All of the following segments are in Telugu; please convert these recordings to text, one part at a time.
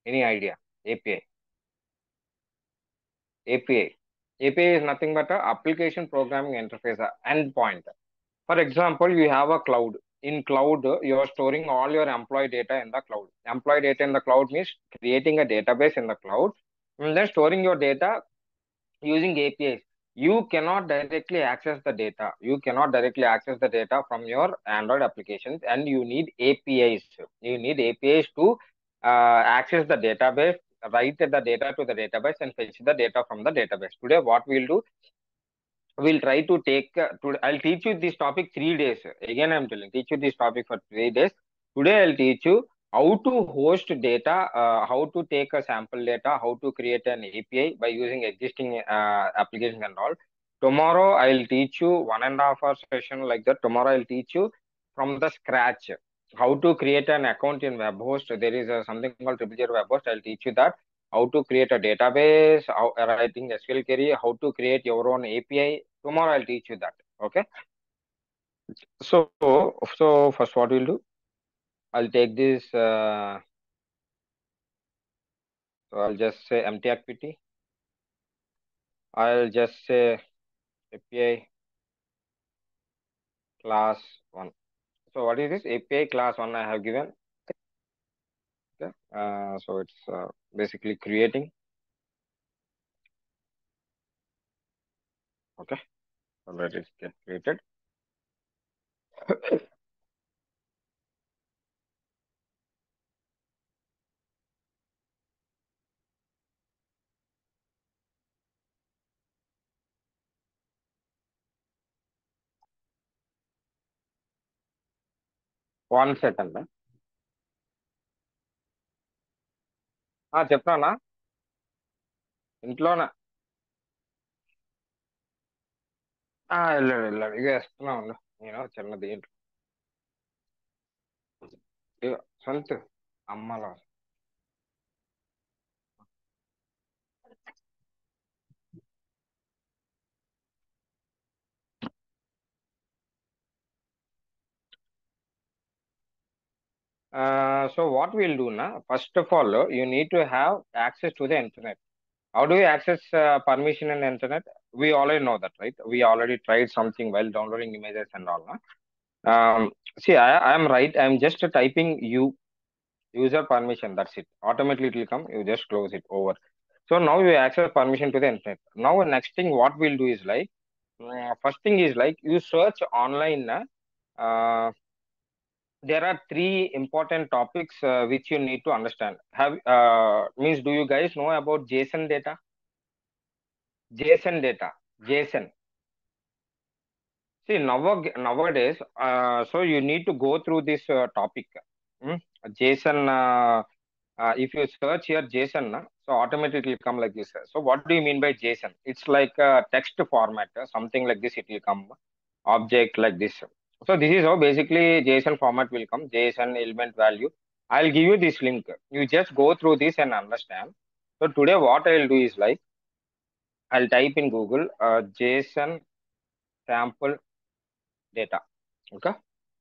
Any idea? API. API. API is nothing but a application programming interface, a endpoint. For example, you have a cloud. In cloud, you are storing all your employee data in the cloud. Employee data in the cloud means creating a database in the cloud and then storing your data using APIs. You cannot directly access the data. You cannot directly access the data from your Android applications, and you need APIs. You need APIs to uh, access the database, write the data to the database, and fetch the data from the database. Today, what we'll do, we'll try to take. Uh, to, I'll teach you this topic three days. Again, I'm telling, teach you this topic for three days. Today, I'll teach you how to host data, uh, how to take a sample data, how to create an API by using existing uh, applications and all. Tomorrow, I'll teach you one and a half hour session like that. Tomorrow, I'll teach you from the scratch how to create an account in webhost there is a, something called triple zero webhost i'll teach you that how to create a database how writing sql query how to create your own api tomorrow i'll teach you that okay so so first what we'll do i'll take this uh, so i'll just say empty activity i'll just say api class one so what is this API class one I have given? Okay, uh, so it's uh, basically creating. Okay, so let it get created. One second చెప్తానా ఇంట్లోనే వెళ్ళాడు వెళ్ళాడు ఇక వేస్తున్నా ఉండు నేను చిన్న దీంట్లో ఇక సొంత అమ్మలో Uh, so what we'll do now, first of all, you need to have access to the internet. How do you access uh, permission in internet? We already know that, right? We already tried something while downloading images and all. No? Um, see, I, I am right. I'm just typing you user permission. That's it. Automatically it will come. You just close it over. So now you access permission to the internet. Now next thing what we'll do is like, uh, first thing is like you search online. Uh, there are three important topics uh, which you need to understand. Have uh, means do you guys know about JSON data? JSON data, JSON. See now nowadays, uh, so you need to go through this uh, topic. Hmm? JSON. Uh, uh, if you search here JSON, so automatically it will come like this. So what do you mean by JSON? It's like a text format, something like this. It will come object like this. So this is how basically JSON format will come, JSON element value. I'll give you this link. You just go through this and understand. So today what I'll do is like, I'll type in Google uh, JSON sample data. Okay.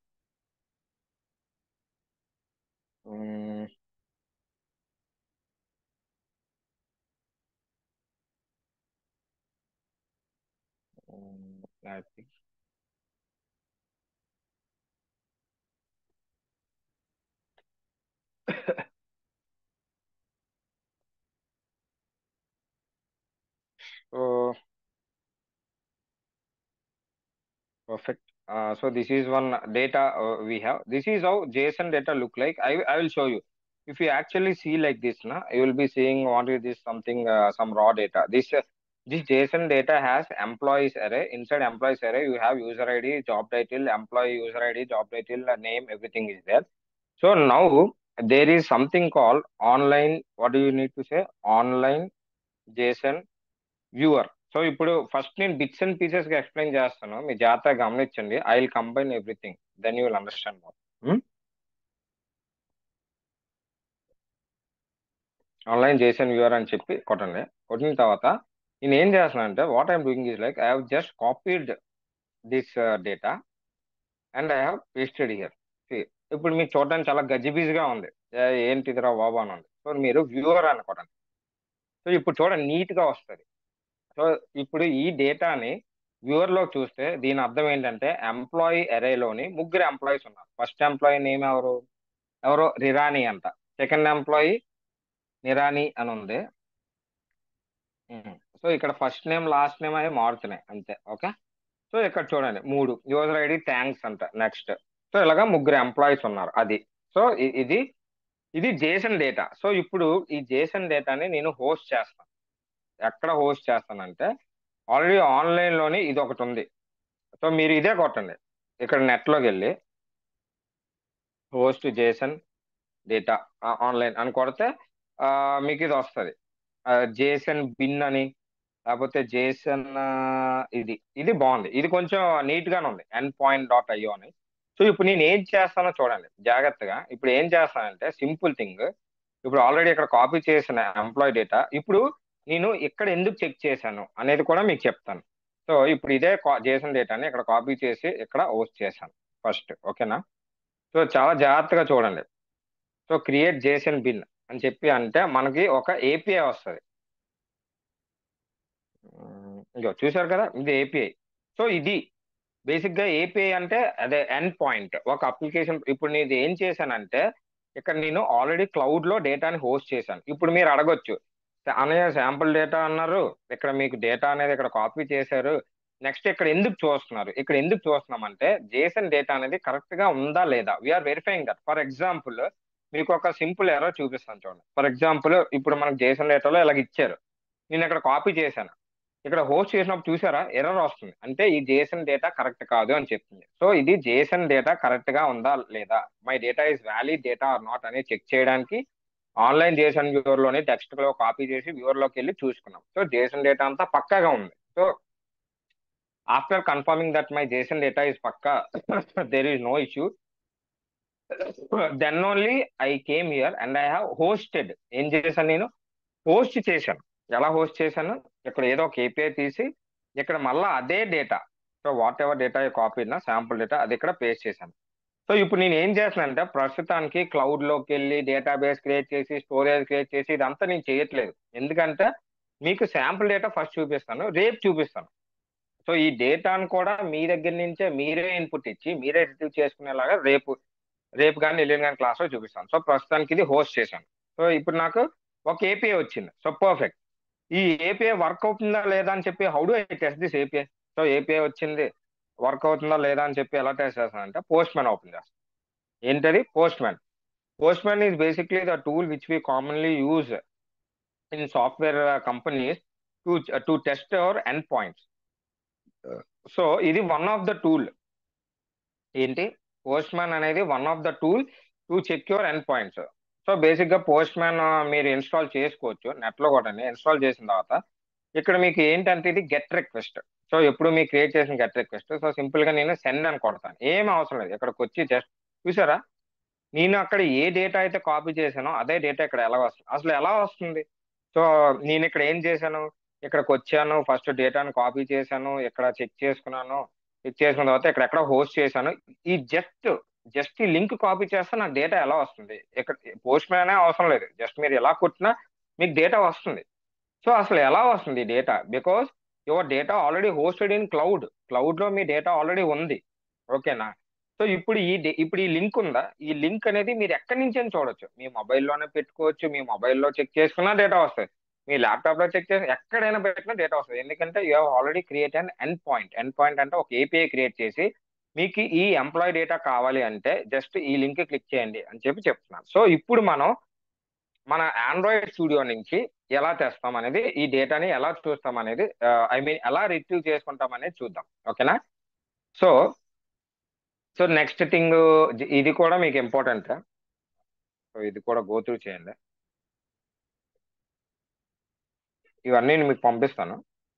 Um, um, I think. so perfect. Uh, so this is one data uh, we have. This is how JSON data look like. I, I will show you. If you actually see like this, na, you will be seeing what is this something, uh, some raw data. This uh, this JSON data has employees array. Inside employees array, you have user ID, job title, employee user ID, job title, name, everything is there. So now there is something called online. What do you need to say? Online JSON viewer so ఇప్పుడు ఫస్ట్ నేను బిట్స్ అండ్ పీసెస్ గా ఎక్స్ప్లెయిన్ చేస్తాను మీ జాగ్రత్తగా గమనించండి I will combine everything then you will understand more online JSON viewer అని చెప్పి కొట్టండి కొట్టిన తర్వాత నేను ఏం చేస్తున్నాను అంటే what I'm doing is like I have just copied this data and I have pasted here ఇప్పుడు మీకు చూడడానికి చాలా గజిబిజిగా ఉంది ఏంటిదిరా బాబు అని ఉంది సో మీరు వ్యూవర్ అనుకోండి సో ఇప్పుడు చూడండి నీట్ గా వస్తుంది సో ఇప్పుడు ఈ డేటాని వ్యూవర్ లో చూస్తే దీని అర్థం ఏంటంటే ఎంప్లాయీ అరేలోని ముగ్గురు ఎంప్లాయీస్ ఉన్నారు ఫస్ట్ ఎంప్లాయీ నేమ్ ఎవరు ఎవరో రిరాని అంట సెకండ్ ఎంప్లాయీ నిరాని అని ఉంది సో ఇక్కడ ఫస్ట్ నేమ్ లాస్ట్ నేమ్ అవి మారుతున్నాయి అంతే ఓకే సో ఇక్కడ చూడండి మూడు యూజర్ ఐడి థ్యాంక్స్ అంట నెక్స్ట్ సో ఇలాగా ముగ్గురు ఎంప్లాయీస్ ఉన్నారు అది సో ఇ- ఇది ఇది జేసన్ డేటా సో ఇప్పుడు ఈ జేసన్ డేటాని నేను హోస్ట్ చేస్తాను ఎక్కడ హోస్ట్ చేస్తానంటే ఆల్రెడీ ఆన్లైన్ లోని ఇది ఒకటి ఉంది సో మీరు ఇదే కొట్టండి ఇక్కడ నెట్ లోకి వెళ్ళి హోస్ట్ జేసన్ డేటా ఆన్లైన్ అని కొడితే ఆ, మీకు ఇది వస్తుంది జేసన్ బిన్ అని లేకపోతే జేసన్ ఇది ఇది బాగుంది ఇది కొంచెం నీట్ గానే ఉంది ఎన్ పాయింట్ డాట్ అయ్యో అని సో ఇప్పుడు నేను ఏం చేస్తానో చూడండి జాగ్రత్తగా ఇప్పుడు ఏం చేస్తానంటే సింపుల్ థింగ్ ఇప్పుడు ఆల్రెడీ ఇక్కడ కాపీ చేసిన ఎంప్లాయ్ డేటా ఇప్పుడు నేను ఇక్కడ ఎందుకు చెక్ చేశాను అనేది కూడా మీకు చెప్తాను సో ఇప్పుడు ఇదే జేసన్ డేటాని ఇక్కడ కాపీ చేసి ఇక్కడ హోస్ట్ చేశాను ఫస్ట్ ఓకేనా సో చాలా జాగ్రత్తగా చూడండి సో క్రియేట్ జేసన్ బిన్ అని చెప్పి అంటే మనకి ఒక ఏపీఐ వస్తుంది ఇంకో చూసారు కదా ఇది ఏపీఐ సో ఇది బేసిక్ గా ఏపీఐ అంటే అదే ఎండ్ పాయింట్ ఒక అప్లికేషన్ ఇప్పుడు నేను ఏం చేశానంటే ఇక్కడ నేను ఆల్రెడీ క్లౌడ్ లో డేటాని హోస్ట్ చేశాను ఇప్పుడు మీరు అడగొచ్చు అనయ్య శాంపుల్ డేటా అన్నారు ఇక్కడ మీకు డేటా అనేది ఇక్కడ కాపీ చేశారు నెక్స్ట్ ఇక్కడ ఎందుకు చూస్తున్నారు ఇక్కడ ఎందుకు చూస్తున్నాం అంటే జేసన్ డేటా అనేది కరెక్ట్ గా ఉందా లేదా we're verifying that for example మీకు ఒక సింపుల్ ఎర్రర్ చూపిస్తాను చూడండి ఫర్ ఎగ్జాంపుల్ ఇప్పుడు మనకు జేసన్ డేటాలో ఇలాగ ఇచ్చారు నేను ఇక్కడ కాపీ చేశాను ఇక్కడ హోస్ట్ చేసినప్పుడు చూసారా ఎర్రర్ వస్తుంది అంటే ఈ జేసన్ డేటా కరెక్ట్ కాదు అని చెప్తుంది సో ఇది జేసన్ డేటా కరెక్ట్ గా ఉందా లేదా my data is valid data or not అని చెక్ చేయడానికి ఆన్లైన్ జేసన్ వ్యూవర్ లోని టెక్స్ట్ లో కాపీ చేసి వ్యూవర్ లోకి వెళ్ళి చూసుకున్నాం సో జేసన్ డేటా అంతా పక్కాగా ఉంది so after confirming that my JSON data is పక్కా there is no issue then only I came here and I have hosted ఏం చేశాను నేను హోస్ట్ చేశాను ఎలా హోస్ట్ చేశాను ఇక్కడ ఏదో ఒక ఏపీఐ తీసి ఇక్కడ మళ్ళీ అదే data so whatever data copy నా శాంపుల్ డేటా అది ఇక్కడ పేస్ట్ చేశాను సో ఇప్పుడు నేను ఏం చేస్తున్నానంటే ప్రస్తుతానికి క్లౌడ్ లోకి వెళ్ళి డేటాబేస్ క్రియేట్ చేసి స్టోరేజ్ క్రియేట్ చేసి ఇదంతా నేను చేయట్లేదు ఎందుకంటే మీకు శాంపుల్ డేటా ఫస్ట్ చూపిస్తాను రేపు చూపిస్తాను సో ఈ డేటాను కూడా మీ దగ్గర నుంచే మీరే ఇన్పుట్ ఇచ్చి మీరే రిసీవ్ చేసుకునేలాగా రేపు రేపు కానీ ఎల్లుండి కానీ క్లాస్లో చూపిస్తాను సో ప్రస్తుతానికి ఇది హోస్ట్ చేశాను సో ఇప్పుడు నాకు ఒక ఏపీఐ వచ్చింది సో పర్ఫెక్ట్ ఈ ఏపీఐ వర్క్ అవుతుందా లేదా అని చెప్పి how do I test this API so API వచ్చింది వర్క్ అవుతుందా లేదా అని చెప్పి ఎలా టెస్ట్ చేస్తానంటే పోస్ట్ మ్యాన్ ఓపెన్ చేస్తాను ఏంటది Postman Postman is basically the tool which we commonly use in software companies to to test our endpoints so ఇది వన్ ఆఫ్ ద టూల్ ఏంటి పోస్ట్ మ్యాన్ అనేది one of the tool to check your endpoints so basic గా పోస్ట్ మ్యాన్ మీరు ఇన్స్టాల్ చేసుకోవచ్చు నెట్ లో కూడా ఇన్స్టాల్ చేసిన తర్వాత ఇక్కడ మీకు ఏంటంటే ఇది గెట్ రిక్వెస్ట్ సో ఎప్పుడు మీకు క్రియేట్ చేసిన గెట్ రిక్వెస్ట్ సో సింపుల్ గా నేను సెండ్ అని కొడతాను ఏం అవసరం లేదు ఇక్కడికి వచ్చి జస్ట్ చూసారా నేను అక్కడ ఏ డేటా అయితే కాపీ చేశానో అదే డేటా ఇక్కడ ఎలా వస్తుంది అసలు ఎలా వస్తుంది సో నేను ఇక్కడ ఏం చేశాను ఇక్కడికి వచ్చాను ఫస్ట్ డేటాను కాపీ చేశాను ఇక్కడ చెక్ చేసుకున్నాను చెక్ చేసుకున్న తర్వాత ఇక్కడ ఎక్కడ హోస్ట్ చేశాను ఈ జస్ట్ జస్ట్ ఈ లింక్ కాపీ చేస్తే నాకు డేటా ఎలా వస్తుంది ఇక్కడ పోస్ట్ మ్యాన్ అవసరం లేదు జస్ట్ మీరు ఎలా కొట్టినా మీకు డేటా వస్తుంది సో అసలు ఎలా వస్తుంది data because your data already hosted in cloud cloud లో మీ డేటా ఆల్రెడీ ఉంది ఓకేనా సో ఇప్పుడు ఈ ఇప్పుడు ఈ లింక్ ఉందా ఈ లింక్ అనేది మీరు ఎక్కడి నుంచి అని చూడొచ్చు మీ మొబైల్లోనే పెట్టుకోవచ్చు మీ మొబైల్లో చెక్ చేసుకున్నా డేటా వస్తుంది మీ ల్యాప్టాప్ లో చెక్ చేసి ఎక్కడైనా పెట్టినా డేటా వస్తుంది ఎందుకంటే you have already create and endpoint endpoint అంటే ఒక ఏపీఐ క్రియేట్ చేసి మీకు ఈ ఎంప్లాయ్ డేటా కావాలి అంటే జస్ట్ ఈ లింక్ క్లిక్ చేయండి అని చెప్పి చెప్తున్నాను సో ఇప్పుడు మనం మన ఆండ్రాయిడ్ స్టూడియో నుంచి ఎలా తెస్తాం అనేది ఈ డేటాని ఎలా చూస్తాం అనేది ఐ మీన్ ఎలా రిట్రీవ్ చేసుకుంటాం అనేది చూద్దాం ఓకేనా సో సో నెక్స్ట్ థింగ్ ఇది కూడా మీకు ఇంపార్టెంట్ సో ఇది కూడా గో త్రూ చేయండి ఇవన్నీ నేను మీకు పంపిస్తాను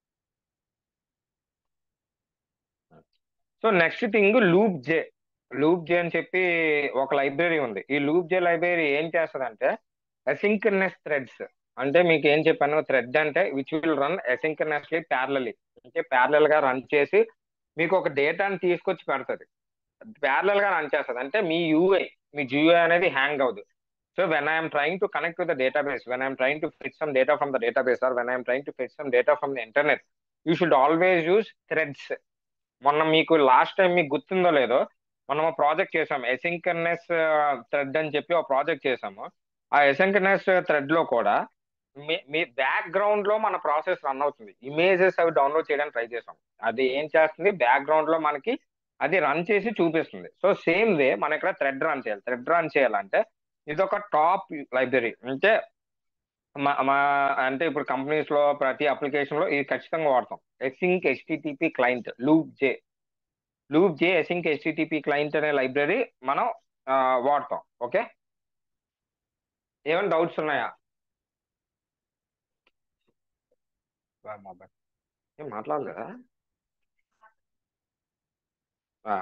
so next thing LoopJ LoopJ అని చెప్పి ఒక లైబ్రరీ ఉంది ఈ లూప్ జే లైబ్రరీ ఏం చేస్తుందంటే అసింక్రనస్ థ్రెడ్స్ అంటే మీకు ఏం చెప్పాను థ్రెడ్ అంటే which will run asynchronously parallelly అంటే ప్యారలల్ గా రన్ చేసి మీకు ఒక డేటాని తీసుకొచ్చి పెడుతుంది ప్యారలల్ గా రన్ చేస్తుంది అంటే మీ యూఐ మీ జియూఐ అనేది హ్యాంగ్ అవ్వదు So when I am trying to connect to the database, when I am trying to fetch some data from the database, or when I am trying to fetch some data from the internet, you should always use threads. మొన్న మీకు లాస్ట్ టైం మీకు గుర్తుందో లేదో మనం ప్రాజెక్ట్ చేసాము ఎసింకర్నెస్ థ్రెడ్ అని చెప్పి ఒక ప్రాజెక్ట్ చేసాము ఆ ఎసింకర్నెస్ థ్రెడ్ లో కూడా మీ మీ బ్యాక్గ్రౌండ్ లో మన ప్రాసెస్ రన్ అవుతుంది ఇమేజెస్ అవి డౌన్లోడ్ చేయడానికి ట్రై చేసాం అది ఏం చేస్తుంది బ్యాక్గ్రౌండ్ లో మనకి అది రన్ చేసి చూపిస్తుంది సో సేమ్ వే మన ఇక్కడ థ్రెడ్ రన్ చేయాలి థ్రెడ్ రన్ చేయాలంటే ఇది ఒక టాప్ లైబ్రరీ అంటే మా మా అంటే ఇప్పుడు కంపెనీస్ లో ప్రతి అప్లికేషన్ లో ఇది ఖచ్చితంగా వాడతాం async HTTP client LoopJ LoopJ async HTTP client అనే లైబ్రరీ మనం ఆ, వాడతాం ఓకే ఏమైనా డౌట్స్ ఉన్నాయా మొబైల్ ఏం మాట్లాడలేదా ఆ.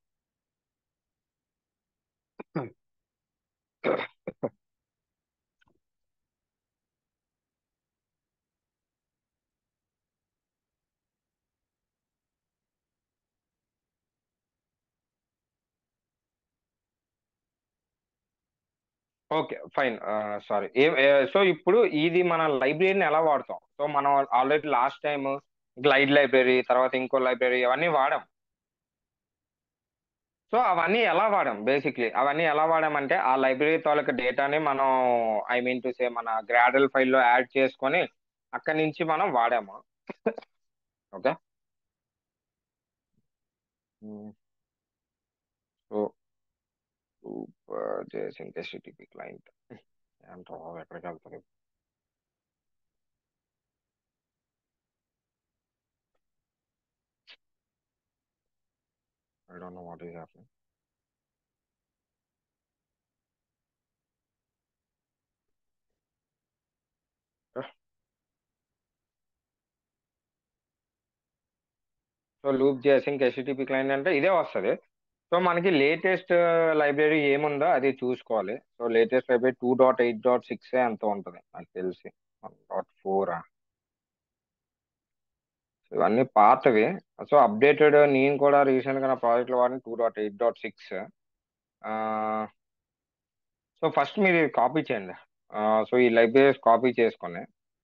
ఓకే ఫైన్ సారీ సో ఇప్పుడు ఇది మన లైబ్రరీని ఎలా వాడతాం సో మనం already last time Glide library తర్వాత ఇంకో లైబ్రరీ అవన్నీ వాడాం సో అవన్నీ ఎలా వాడాం బేసిక్లీ అవన్నీ ఎలా వాడామంటే ఆ లైబ్రరీ తాలూకా డేటాని మనం ఐ మీన్ టు సే మన గ్రాడల్ ఫైల్లో యాడ్ చేసుకొని అక్కడి నుంచి మనం వాడాము okay so async HTTP client ఏంటో ఎక్కడికి వెళ్తుంది I don't know what is happening so loop async HTTP client అంటే ఇదే వస్తుంది సో మనకి లేటెస్ట్ లైబ్రరీ ఏముందో అది చూసుకోవాలి so latest library two dot eight dot six ఎంత ఉంటుంది నాకు తెలిసి వన్ డాట్ ఫోర్ ఇవన్నీ పాతవి సో అప్డేటెడ్ నేను కూడా రీసెంట్ గా నా ప్రాజెక్ట్ లో వాడిన two dot eight dot six so first మీరు కాపీ చేయండి సో ఈ లైబ్రరీస్ కాపీ చేసుకొని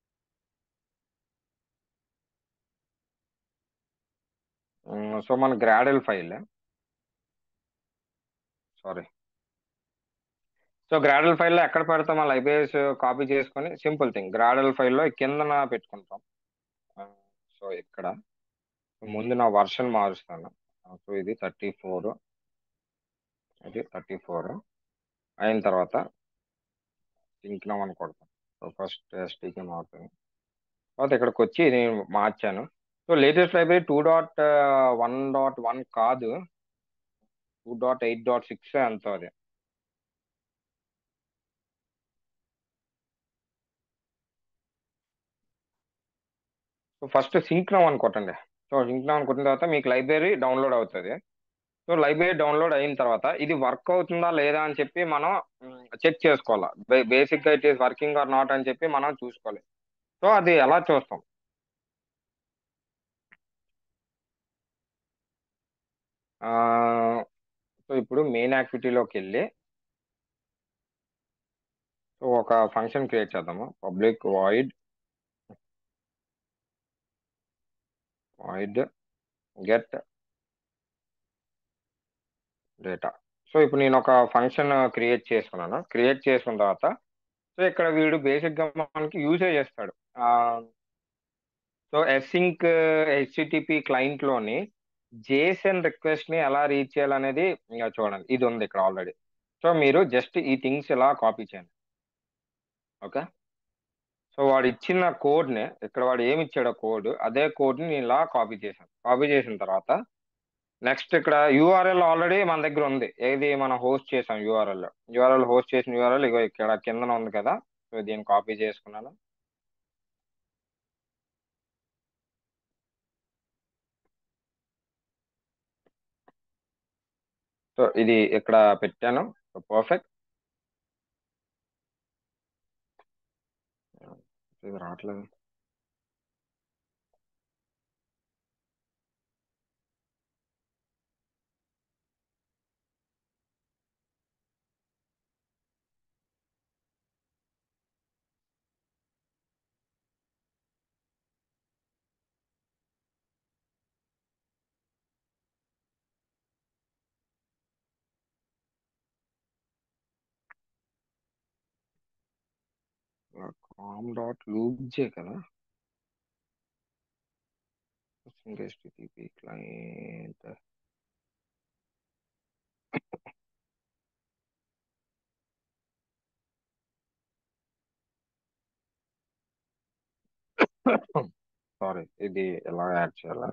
సో మన Gradle file sorry so Gradle ఫైల్లో ఎక్కడ పెడతాం ఆ లైబ్రరీస్ కాపీ చేసుకొని సింపుల్ థింగ్ గ్రాడల్ ఫైల్లో కిందన పెట్టుకుంటాం సో ఇక్కడ ముందు నా వర్షన్ మారుస్తాను సో ఇది థర్టీ ఫోర్ ఇది థర్టీ ఫోర్ అయిన తర్వాత సింక్నం అని కొడతాం సో ఫస్ట్ ఎస్టీకి మారుతుంది తర్వాత ఇక్కడికి వచ్చి నేను మార్చాను so latest library two dot one dot one కాదు two dot eight dot six అంత అది సో ఫస్ట్ సింక్నం అని కొట్టండి సో సింక్నం అని కొట్టిన తర్వాత మీకు లైబ్రరీ డౌన్లోడ్ అవుతుంది సో లైబ్రరీ డౌన్లోడ్ అయిన తర్వాత ఇది వర్క్ అవుతుందా లేదా అని చెప్పి మనం చెక్ చేసుకోవాలి బేసిక్ గా it is working or not అని చెప్పి మనం చూసుకోవాలి సో అది ఎలా చూస్తాం సో ఇప్పుడు మెయిన్ యాక్టివిటీలోకి వెళ్ళి సో ఒక ఫంక్షన్ క్రియేట్ చేద్దాము public void void get data so ఇప్పుడు నేను ఒక ఫంక్షన్ క్రియేట్ చేసుకున్నాను క్రియేట్ చేసుకున్న తర్వాత సో ఇక్కడ వీడు బేసిక్ గా మనకి యూజే చేస్తాడు సో ఎస్సింక్ హెచ్టిటిపి క్లయింట్ లోని జేసన్ రిక్వెస్ట్ ని ఎలా రీచ్ చేయాలనేది ఇంకా చూడండి ఇది ఉంది ఇక్కడ ఆల్రెడీ సో మీరు జస్ట్ ఈ థింగ్స్ ఇలా కాపీ చేయండి ఓకే సో వాడు ఇచ్చిన కోడ్ ని ఇక్కడ వాడు ఏమి ఇచ్చాడో కోడ్ అదే కోడ్ ని నేను ఇలా కాపీ చేశాను కాపీ చేసిన తర్వాత నెక్స్ట్ ఇక్కడ యూఆర్ఎల్ ఆల్రెడీ మన దగ్గర ఉంది ఏది మనం హోస్ట్ చేసాం యూఆర్ఎల్ యూఆర్ఎల్ హోస్ట్ చేసిన యూఆర్ఎల్ ఇగో ఇక్కడ కిందన ఉంది కదా సో దీన్ని కాపీ చేసుకున్నాను సో ఇది ఇక్కడ పెట్టాను పర్ఫెక్ట్ ఇది రావట్లేదు కామ్ డాట్ లూప్ జే కదా హెచ్టిటిపి క్లయింట్ సారీ ఇది ఎలా యాడ్ చేయాలా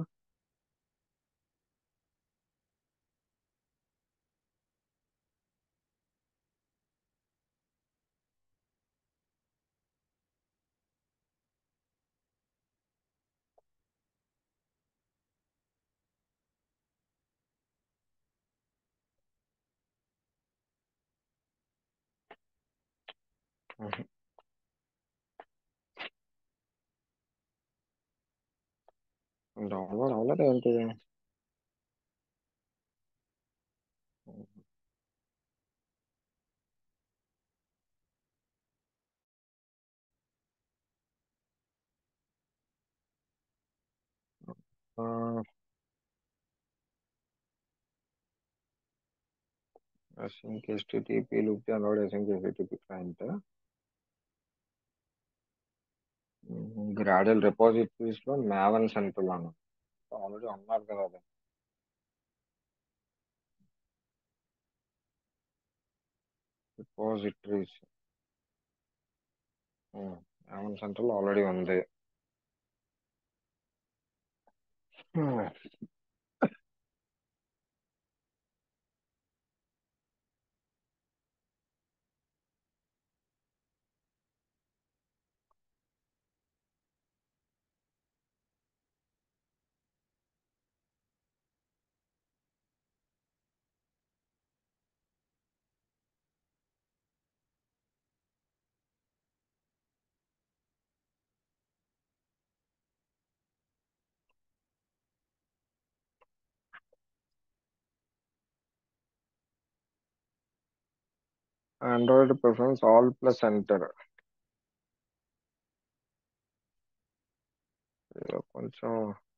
డౌన్లోడ్ అవ్వలేదు ఏంటి async http loop download async http client Gradle repositories లో మ్యావన్ సెంట్రల్ అన్న ఆల్రెడీ ఉన్నారు కదా అది రిపోజిటరీస్ మ్యావన్ సెంట్రల్ ఆల్రెడీ ఉంది Android preference all plus enter కొంచెం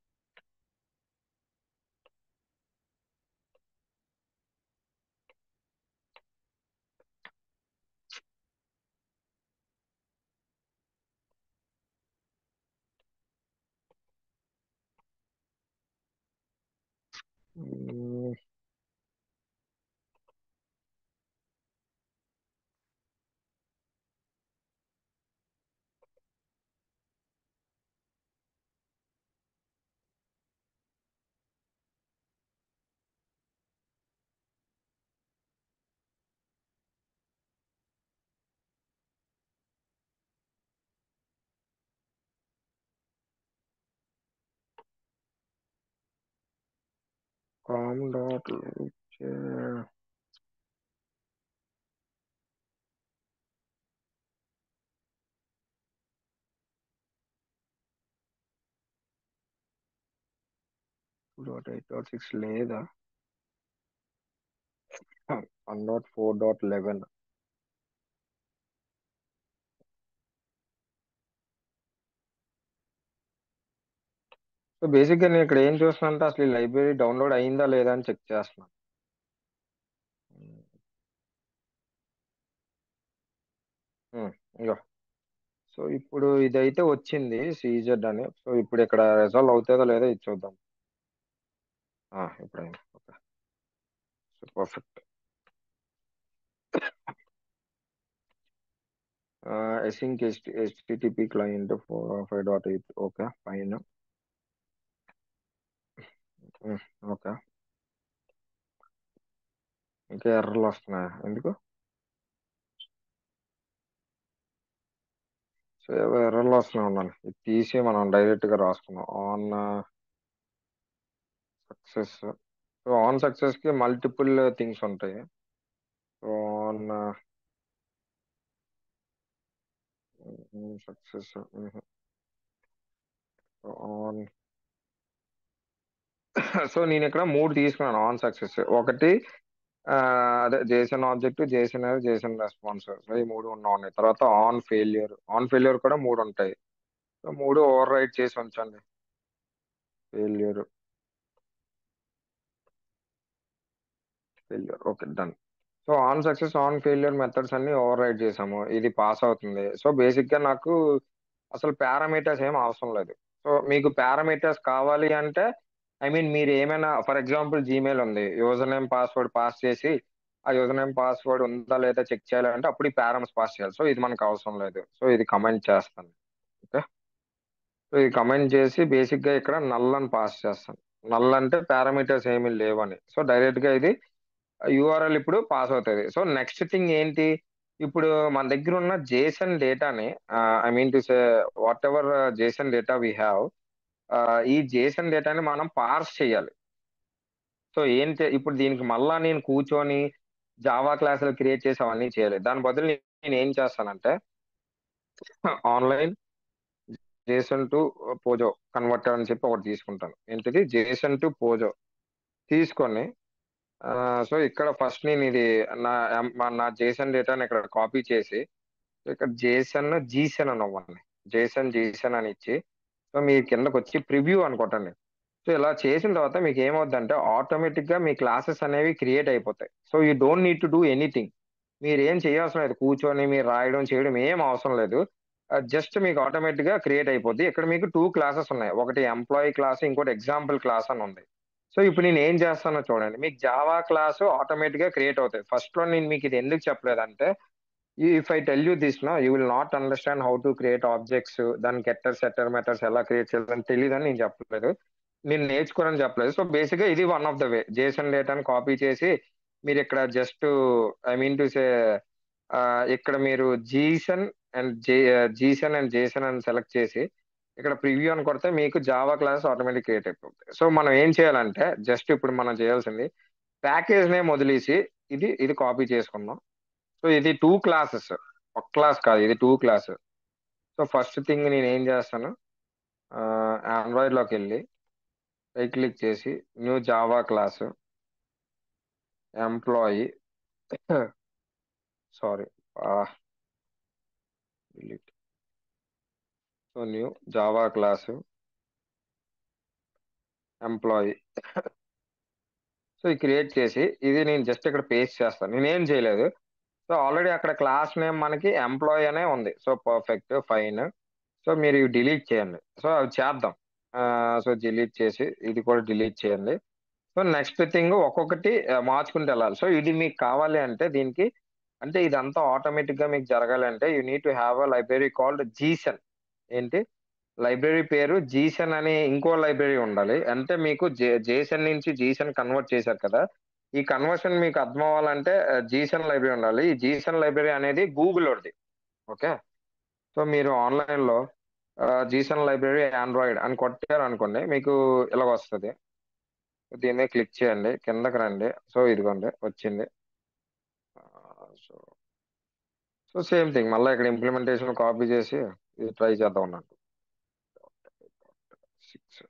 hmm, com dot dot eight dot six లేదా one dot four dot eleven so బేసిక్గా నేను ఇక్కడ ఏం చూస్తున్నా అంటే అసలు ఈ లైబ్రరీ డౌన్లోడ్ అయిందా లేదా అని చెక్ చేస్తున్నాను మ్మ్, ఇగో సో ఇప్పుడు ఇదైతే వచ్చింది సీజెడ్ అని సో ఇప్పుడు ఇక్కడ రిజాల్వ్ అవుతుందో లేదో ఇది చూద్దాం ఆ, ఇప్పుడైంది okay so perfect async HTTP client five dot eight okay fine okay ఇంకా ఎర్రర్లు వస్తున్నాయా ఎందుకు సో ఏవో ఎర్రర్లు వస్తున్నాయి ఉండాలి ఇది తీసి మనం డైరెక్ట్ గా రాసుకున్నాం on success so on success కి మల్టిపుల్ థింగ్స్ ఉంటాయి so on success on so నేను ఇక్కడ మూడు తీసుకున్నాను ఆన్ సక్సెస్ ఒకటి ఆ, అదే JSON object JSON JSON response so ఈ మూడు ఉన్నా ఉన్నాయి తర్వాత ఆన్ ఫెయిల్యూర్ ఆన్ ఫెయిల్యూర్ కూడా మూడు ఉంటాయి సో మూడు ఓవర్ రైట్ చేసి ఉంచండి failure failure okay done so on success on failure methods అన్ని ఓవర్ రైడ్ చేసాము ఇది పాస్ అవుతుంది సో బేసిక్ గా నాకు అసలు పారామీటర్స్ ఏం అవసరం లేదు సో మీకు పారామీటర్స్ కావాలి అంటే ఐ మీన్ మీరు ఏమైనా ఫర్ ఎగ్జాంపుల్ జీమెయిల్ ఉంది యూజర్ నేమ్ పాస్వర్డ్ పాస్ చేసి ఆ యూజర్ నేమ్ పాస్వర్డ్ ఉందా లేదా చెక్ చేయాలంటే అప్పుడు ఈ పారామీటర్స్ పాస్ చేయాలి సో ఇది మనకు అవసరం లేదు సో ఇది కమెంట్ చేస్తాను ఓకే సో ఇది కమెంట్ చేసి బేసిక్ గా ఇక్కడ నల్ అని పాస్ చేస్తాను నల్ అంటే పారామీటర్స్ ఏమీ లేవని సో డైరెక్ట్ గా ఇది యూఆర్ఎల్ ఇప్పుడు పాస్ అవుతుంది సో నెక్స్ట్ థింగ్ ఏంటి ఇప్పుడు మన దగ్గర ఉన్న జేసన్ డేటాని I mean to say whatever JSON data we have ఈ జేసన్ డేటాని మనం పార్స్ చేయాలి సో ఏంటి ఇప్పుడు దీనికి మళ్ళా నేను కూర్చొని జావా క్లాసులు క్రియేట్ చేసి అవన్నీ చేయాలి దాని బదులు నేను ఏం చేస్తానంటే online JSON to POJO converter అని చెప్పి ఒకటి తీసుకుంటాను ఏంటిది జేసన్ టు పోజో తీసుకొని సో ఇక్కడ ఫస్ట్ నేను ఇది నా నా జేసన్ డేటాని ఇక్కడ కాపీ చేసి ఇక్కడ జేసన్ జీసన్ అని అవ్వండి జేసన్ జీసన్ అని ఇచ్చి సో మీ కిందకు వచ్చి ప్రివ్యూ అనుకోటండి సో ఇలా చేసిన తర్వాత మీకు ఏమవుద్దంటే ఆటోమేటిక్ గా మీ క్లాసెస్ అనేవి క్రియేట్ అయిపోతాయి so you don't need to do anything మీరు ఏం చేయాల్సిన లేదు కూర్చొని మీరు రాయడం చేయడం ఏం అవసరం లేదు జస్ట్ మీకు ఆటోమేటిక్ గా క్రియేట్ అయిపోద్ది ఇక్కడ మీకు టూ క్లాసెస్ ఉన్నాయి ఒకటి ఎంప్లాయీ క్లాస్ ఇంకోటి ఎగ్జాంపుల్ క్లాస్ అని ఉంది సో ఇప్పుడు నేను ఏం చేస్తానో చూడండి మీకు జావా క్లాస్ ఆటోమేటిక్ గా క్రియేట్ అవుతాయి ఫస్ట్ లో నేను మీకు ఇది ఎందుకు చెప్పలేదంటే if I tell you this no you will not understand how to create objects దానికి ఎట్టర్ సెట్టర్ మెథడ్స్ ఎలా క్రియేట్ చేయాలని తెలియదని నేను చెప్పలేదు నేను నేర్చుకోరని చెప్పలేదు సో బేసిక్ గా ఇది one of the way JSON డేటాని కాపీ చేసి మీరు ఇక్కడ just I mean to say ఇక్కడ మీరు Gson and J Gson and JSON అని సెలెక్ట్ చేసి ఇక్కడ ప్రివ్యూ అని కొడితే మీకు జావా క్లాస్ ఆటోమేటిక్ క్రియేట్ అయిపోతుంది సో మనం ఏం చేయాలంటే జస్ట్ ఇప్పుడు మనం చేయాల్సింది ప్యాకేజ్ నేమ్ వదిలేసి ఇది ఇది కాపీ చేసుకుందాం సో ఇది టూ క్లాసెస్ ఒక క్లాస్ కాదు ఇది two class so first thing నేను ఏం చేస్తాను ఆండ్రాయిడ్లోకి వెళ్ళి రైట్ క్లిక్ చేసి new Java class employee sorry delete so new Java class employee so ఇది క్రియేట్ చేసి ఇది నేను జస్ట్ ఇక్కడ పేస్ట్ చేస్తాను నేనేం చేయలేదు సో ఆల్రెడీ అక్కడ క్లాస్ నేమ్ మనకి ఎంప్లాయీ అనే ఉంది సో పర్ఫెక్ట్ ఫైన్ సో మీరు ఇవి డిలీట్ చేయండి సో అవి చేద్దాం సో డిలీట్ చేసి ఇది కూడా డిలీట్ చేయండి సో నెక్స్ట్ థింగ్ ఒక్కొక్కటి మార్చుకుంటూ వెళ్ళాలి సో ఇది మీకు కావాలి అంటే దీనికి అంటే ఇదంతా ఆటోమేటిక్ గా మీకు జరగాలి అంటే you need to have a library called Gson ఏంటి లైబ్రరీ పేరు జీసన్ అనే ఇంకో లైబ్రరీ ఉండాలి అంటే మీకు జేసన్ నుంచి జీసన్ కన్వర్ట్ చేశారు కదా ఈ కన్వర్షన్ మీకు అర్థం అవ్వాలంటే జీసన్ లైబ్రరీ ఉండాలి ఈ జీసన్ లైబ్రరీ అనేది గూగుల్ ఒకటి ఓకే సో మీరు ఆన్లైన్ లో జీసన్ లైబ్రరీ ఆండ్రాయిడ్ అని కొట్టారు అనుకోండి మీకు ఇలాగ వస్తుంది దీని మీద క్లిక్ చేయండి కిందకి రండి సో ఇదిగోండి వచ్చింది సో సో సేమ్ థింగ్ మళ్ళీ ఇక్కడ ఇంప్లిమెంటేషన్ కాపీ చేసి ఇది ట్రై చేద్దాం అన్నట్టు సిక్స్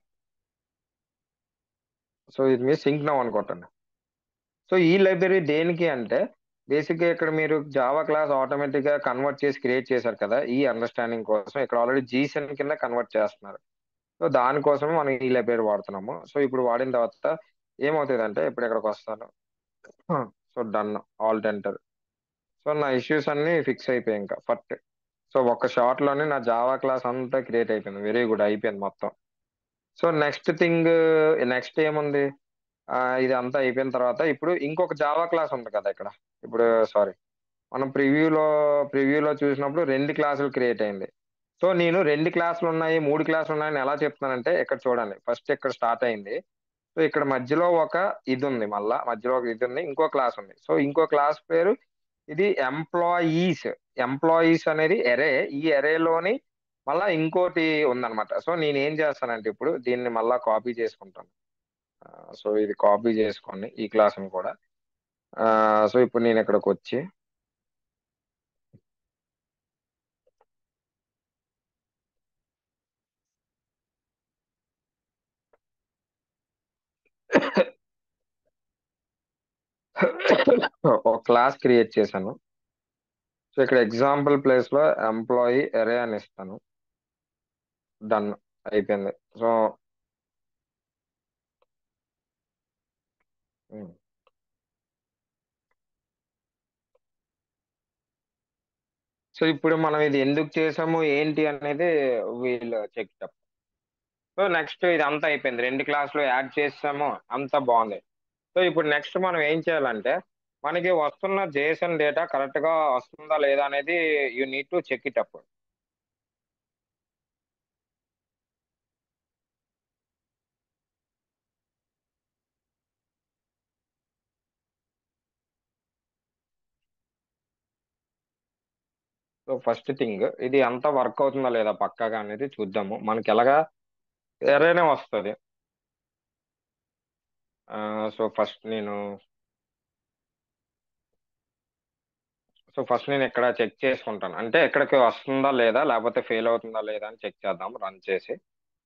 సో ఇది మీ సింక్ నవ్ అనుకోండి సో ఈ లైబ్రరీ దేనికి అంటే బేసిక్ గా ఇక్కడ మీరు జావా క్లాస్ ఆటోమేటిక్ గా కన్వర్ట్ చేసి క్రియేట్ చేశారు కదా ఈ అండర్స్టాండింగ్ కోసం ఇక్కడ ఆల్రెడీ జీసన్ కింద కన్వర్ట్ చేస్తున్నారు సో దానికోసమే మనం ఈ లైబ్రరీ వాడుతున్నాము సో ఇప్పుడు వాడిన తర్వాత ఏమవుతుంది అంటే ఇప్పుడు ఇక్కడికి వస్తాను so done all enter so నా ఇష్యూస్ అన్ని ఫిక్స్ అయిపోయాయి ఇంకా ఫట్ సో ఒక్క షాట్ లోనే నా జావా క్లాస్ అంతా క్రియేట్ అయిపోయింది వెరీ గుడ్ అయిపోయింది మొత్తం సో నెక్స్ట్ థింగ్ నెక్స్ట్ ఏముంది ఇది అంతా అయిపోయిన తర్వాత ఇప్పుడు ఇంకొక జావా క్లాస్ ఉంది కదా ఇక్కడ ఇప్పుడు సారీ మనం ప్రివ్యూలో ప్రివ్యూలో చూసినప్పుడు రెండు క్లాసులు క్రియేట్ అయింది సో నేను రెండు క్లాసులు ఉన్నాయి మూడు క్లాసులు ఉన్నాయని ఎలా చెప్తున్నానంటే ఇక్కడ చూడండి ఫస్ట్ ఇక్కడ స్టార్ట్ అయింది సో ఇక్కడ మధ్యలో ఒక ఇది ఉంది మళ్ళా మధ్యలో ఒక ఇది ఉంది ఇంకో క్లాస్ ఉంది సో ఇంకో క్లాస్ పేరు ఇది ఎంప్లాయీస్ ఎంప్లాయీస్ అనేది ఎరే ఈ ఎరేలోని మళ్ళా ఇంకోటి ఉందన్నమాట సో నేను ఏం చేస్తానంటే ఇప్పుడు దీన్ని మళ్ళా కాపీ చేసుకుంటాను సో ఇది కాపీ చేసుకోండి ఈ క్లాస్ని కూడా సో ఇప్పుడు నేను ఇక్కడికి వచ్చి ఒక క్లాస్ క్రియేట్ చేశాను సో ఇక్కడ ఎగ్జాంపుల్ ప్లేస్ లో ఎంప్లాయీ ఎరే అని ఇస్తాను డన్ అయిపోయింది సో సో ఇప్పుడు మనం ఇది ఎందుకు చేసాము ఏంటి అనేది వీళ్ళు చెక్ అప్ సో నెక్స్ట్ ఇది అంతా అయిపోయింది రెండు క్లాసులు యాడ్ చేసాము అంతా బాగుంది సో ఇప్పుడు నెక్స్ట్ మనం ఏం చేయాలంటే మనకి వస్తున్న జేసన్ డేటా కరెక్ట్ గా వస్తుందా లేదా అనేది you need to check it up so first thing ఇది అంతా వర్క్ అవుతుందా లేదా పక్కాగా అనేది చూద్దాము మనకి ఎలాగా ఎరైనా వస్తుంది సో ఫస్ట్ నేను సో ఫస్ట్ నేను ఇక్కడ చెక్ చేసుకుంటాను అంటే ఇక్కడికి వస్తుందా లేదా లేకపోతే ఫెయిల్ అవుతుందా లేదా అని చెక్ చేద్దాం రన్ చేసి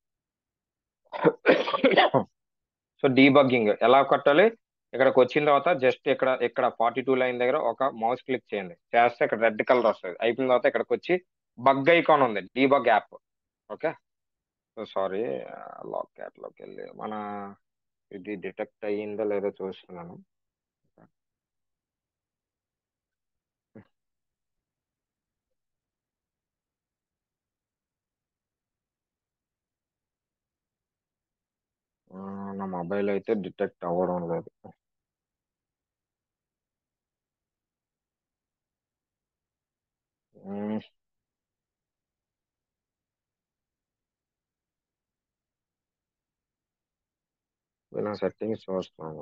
సో డీబగ్గింగ్ ఎలా కొట్టాలి ఇక్కడికి వచ్చిన తర్వాత జస్ట్ ఇక్కడ ఇక్కడ ఫార్టీ టూ లైన్ దగ్గర ఒక మౌస్ క్లిక్ చేయండి చేస్తే ఇక్కడ రెడ్ కలర్ వస్తుంది అయిపోయిన తర్వాత ఇక్కడికి వచ్చి బగ్ ఐకాన్ ఉంది debug app okay so sorry లాక్ క్యాట్లోకి వెళ్ళి మన ఇది డిటెక్ట్ అయ్యిందో లేదో చూస్తున్నాను ఆ, నా మొబైల్ అయితే డిటెక్ట్ అవ్వడం లేదు మ్మ్. నా సెట్టింగ్స్ చూస్తున్నాను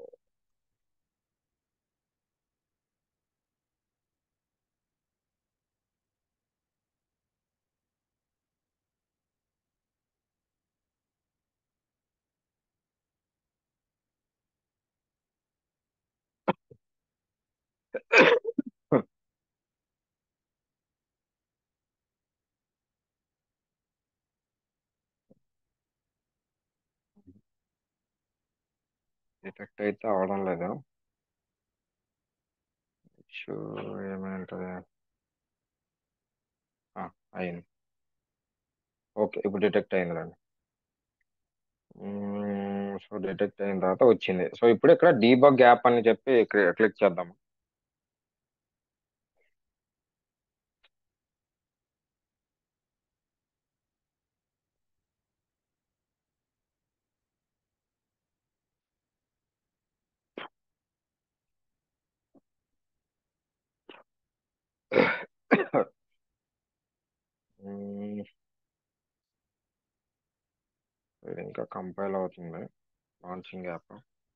డిటెక్ట్ అయితే అవ్వడం లేదు ఇష్యూ ఏమైంటుంది ఆ, అయింది ఓకే ఇప్పుడు డిటెక్ట్ అయిందిలేండి సో డిటెక్ట్ అయిన తర్వాత వచ్చింది సో ఇప్పుడు ఇక్కడ డీబగ్ యాప్ అని చెప్పి క్లిక్ చేద్దాం మ్మ్. ఇది ఇంకా కంపైల్ అవుతుంది లాంచింగ్ యాప్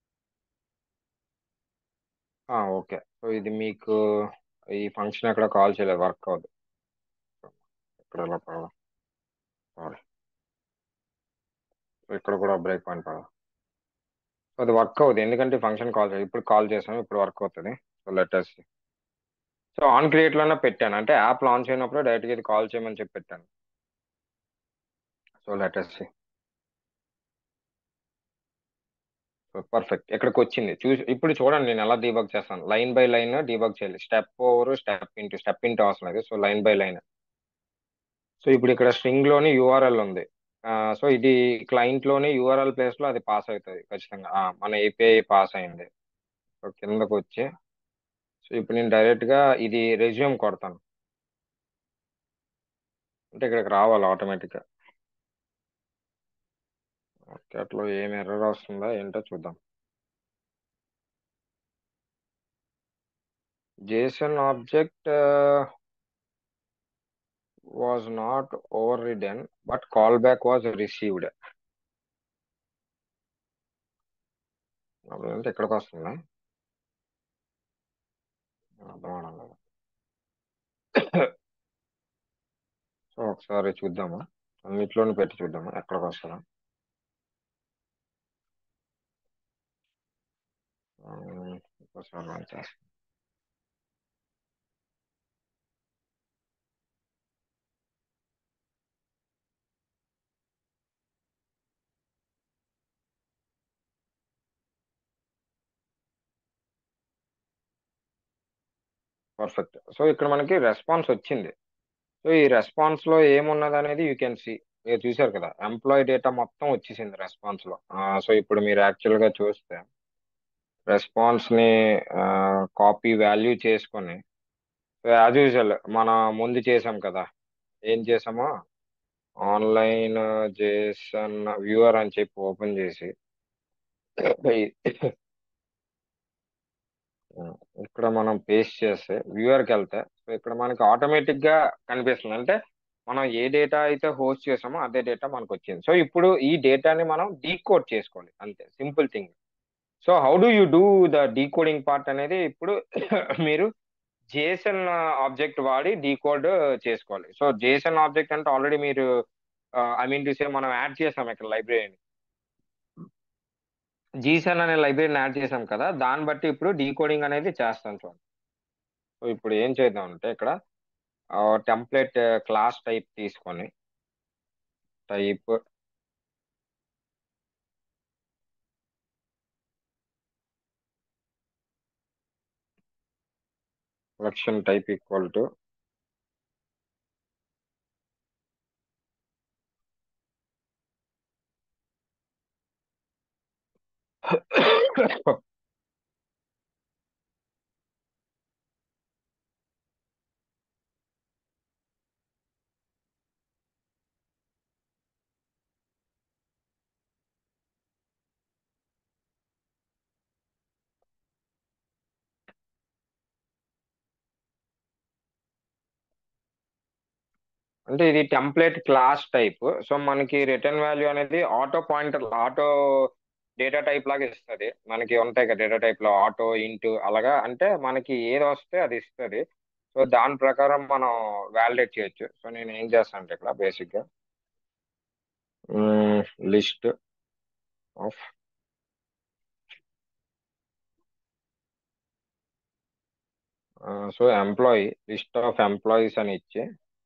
ఓకే సో ఇది మీకు ఈ ఫంక్షన్ ఎక్కడ కాల్ చేయలేదు వర్క్ అవ్వదు ఇక్కడ ఎలా పడదా సారీ సో ఇక్కడ కూడా బ్రేక్ పాయింట్ పడదా సో అది వర్క్ అవుతుంది ఎందుకంటే ఫంక్షన్ కాల్ చేయాలి ఇప్పుడు కాల్ చేసాము ఇప్పుడు వర్క్ అవుతుంది so letters so on create లోనే పెట్టాను అంటే యాప్ లాంచ్ అయినప్పుడు డైరెక్ట్గా ఇది కాల్ చేయమని చెప్పి పెట్టాను సో లెటర్స్ సో పర్ఫెక్ట్ ఇక్కడికి వచ్చింది చూసి ఇప్పుడు చూడండి నేను ఎలా డీబగ్ చేస్తాను లైన్ బై లైన్ డీబగ్ చేయాలి step over step into step into అవసరం లేదు so line by line so ఇప్పుడు ఇక్కడ స్ట్రింగ్ లోని యూఆర్ఎల్ ఉంది సో ఇది క్లయింట్ లోని యూఆర్ఎల్ ప్లేస్ లో అది పాస్ అవుతుంది ఖచ్చితంగా ఆ, మన ఏపీఐ పాస్ అయింది సో కిందకు వచ్చి సో ఇప్పుడు నేను డైరెక్ట్ గా ఇది రెజ్యూమ్ కొడతాను అంటే ఇక్కడికి రావాలి ఆటోమేటిక్ గా ఓకే అట్లా ఏం ఎర్రర్ వస్తుందా ఏంటో చూద్దాం JSON object was not overridden but call back was received అంటే ఇక్కడికి వస్తుందా అర్థం అవడం లేదు సో ఒకసారి చూద్దాము అన్నిట్లోనూ పెట్టి చూద్దాము ఎక్కడికి వస్తుందా ఉమ్, ఒకసారి run చేస్తాను పర్ఫెక్ట్ సో ఇక్కడ మనకి రెస్పాన్స్ వచ్చింది సో ఈ రెస్పాన్స్ లో ఏమున్నది అనేది యూ కెన్ సి మీరు చూశారు కదా ఎంప్లాయీ డేటా మొత్తం వచ్చేసింది రెస్పాన్స్ లో సో ఇప్పుడు మీరు యాక్చువల్ గా చూస్తే రెస్పాన్స్ ని కాపీ వాల్యూ చేసుకొని యాజ్ యూజువల్ మన ముందు చేసాం కదా ఏం చేసామో ఆన్లైన్ జేసన్ వ్యూవర్ అని చెప్పి ఓపెన్ చేసి ఇక్కడ మనం పేస్ట్ చేస్తే వ్యూవర్కి వెళ్తే సో ఇక్కడ మనకి ఆటోమేటిక్ గా కనిపిస్తుంది అంటే మనం ఏ డేటా అయితే హోస్ట్ చేసామో అదే డేటా మనకు వచ్చింది సో ఇప్పుడు ఈ డేటాని మనం డీకోడ్ చేసుకోవాలి అంతే simple thing so how do you do the decoding part అనేది ఇప్పుడు మీరు జేసన్ ఆబ్జెక్ట్ వాడి డీకోడ్ చేసుకోవాలి సో జేసన్ ఆబ్జెక్ట్ అంటే ఆల్రెడీ మీరు ఐ మీన్ టు సే మనం యాడ్ చేసాం ఇక్కడ లైబ్రరీని జీసన్ అనే లైబ్రరీని యాడ్ చేసాం కదా దాన్ని బట్టి ఇప్పుడు డీకోడింగ్ అనేది చేస్తాం చూడండి సో ఇప్పుడు ఏం చేద్దాం అంటే ఇక్కడ టెంప్లెట్ క్లాస్ టైప్ తీసుకొని type collection type equal to అంటే ఇది టెంప్లెట్ క్లాస్ టైప్ సో మనకి రిటర్న్ వాల్యూ అనేది auto pointer auto data type లాగా ఇస్తుంది మనకి ఉంటాయి కదా డేటా టైప్ లో ఆటో ఇంటూ అలాగా అంటే మనకి ఏది వస్తే అది ఇస్తుంది సో దాని ప్రకారం మనం వ్యాలిడేట్ చేయొచ్చు సో నేను ఏం చేస్తాను అంటే ఇక్కడ బేసిక్ గా list of so employee list of employees అని ఇచ్చి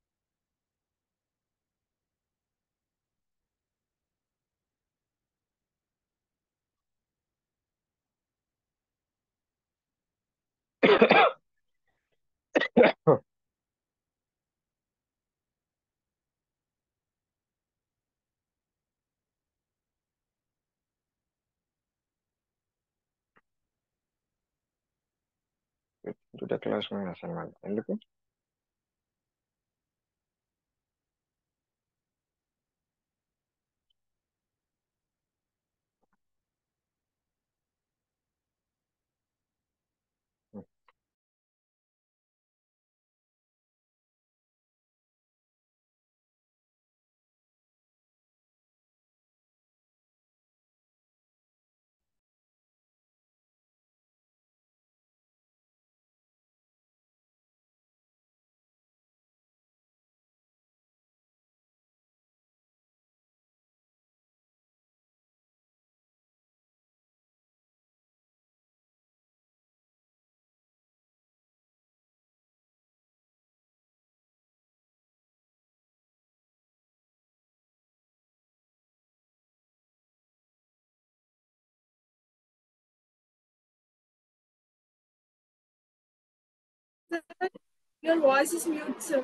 డిక్లరేషన్ అసైన్మెంట్ ఎందుకు Your voice is mute, sir.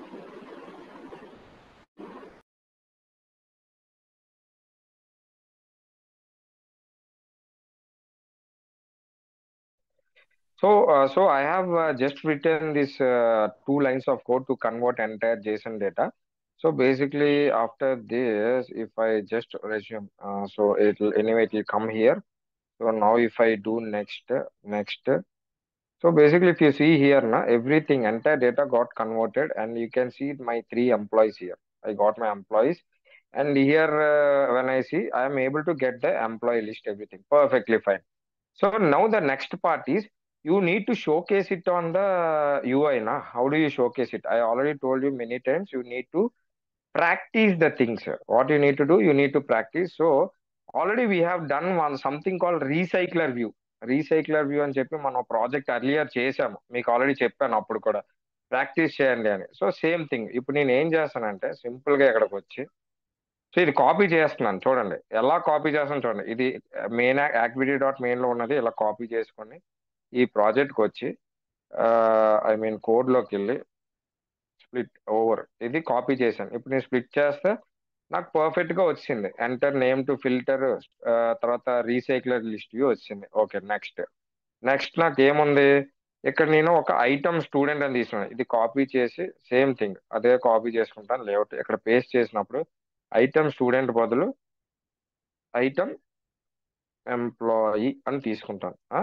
So, uh, so I have uh, just written this uh, two lines of code to convert entire JSON data. So basically, after this, if I just resume, uh, so it'll anyway it will come here. So now if I do next, next. So basically, if you see here, na everything entire data got converted, and you can see my three employees here. I got my employees, and here uh, when I see, I am able to get the employee list, everything perfectly fine. So now the next part is you need to showcase it on the UI. Na? How do you showcase it? I already told you many times you need to practice the things. What you need to do, you need to practice. So already we have done one something called recycler view. Recycler view అని చెప్పి మనం ప్రాజెక్ట్ అర్లియర్ చేసాము మీకు ఆల్రెడీ చెప్పాను అప్పుడు కూడా ప్రాక్టీస్ చేయండి అని సో సేమ్ థింగ్ ఇప్పుడు నేను ఏం చేస్తానంటే సింపుల్ గా ఇక్కడికి వచ్చి సో ఇది కాపీ చేస్తున్నాను చూడండి ఎలా కాపీ చేస్తాను చూడండి ఇది మెయిన్ యాక్టివిటీ డాట్ మెయిన్ లో ఉన్నది ఇలా కాపీ చేసుకొని ఈ ప్రాజెక్ట్కి వచ్చి ఐ మీన్ కోడ్లోకి వెళ్ళి స్ప్లిట్ ఓవర్ ఇది కాపీ చేశాను ఇప్పుడు నేను స్ప్లిట్ చేస్తే నాకు పర్ఫెక్ట్ గా వచ్చింది ఎంటర్ నేమ్ టు ఫిల్టర్ తర్వాత రీసైక్లర్ లిస్ట్ వ్యూ వచ్చింది ఓకే నెక్స్ట్ నెక్స్ట్ నాకు ఏముంది ఇక్కడ నేను ఒక ఐటమ్ స్టూడెంట్ అని తీసుకున్నాను ఇది కాపీ చేసి సేమ్ థింగ్ అదే కాపీ చేసుకుంటాను లేఅవుట్ ఇక్కడ పేస్ట్ చేసినప్పుడు ఐటమ్ స్టూడెంట్ బదులు ఐటమ్ ఎంప్లాయీ అని తీసుకుంటాను ఆ?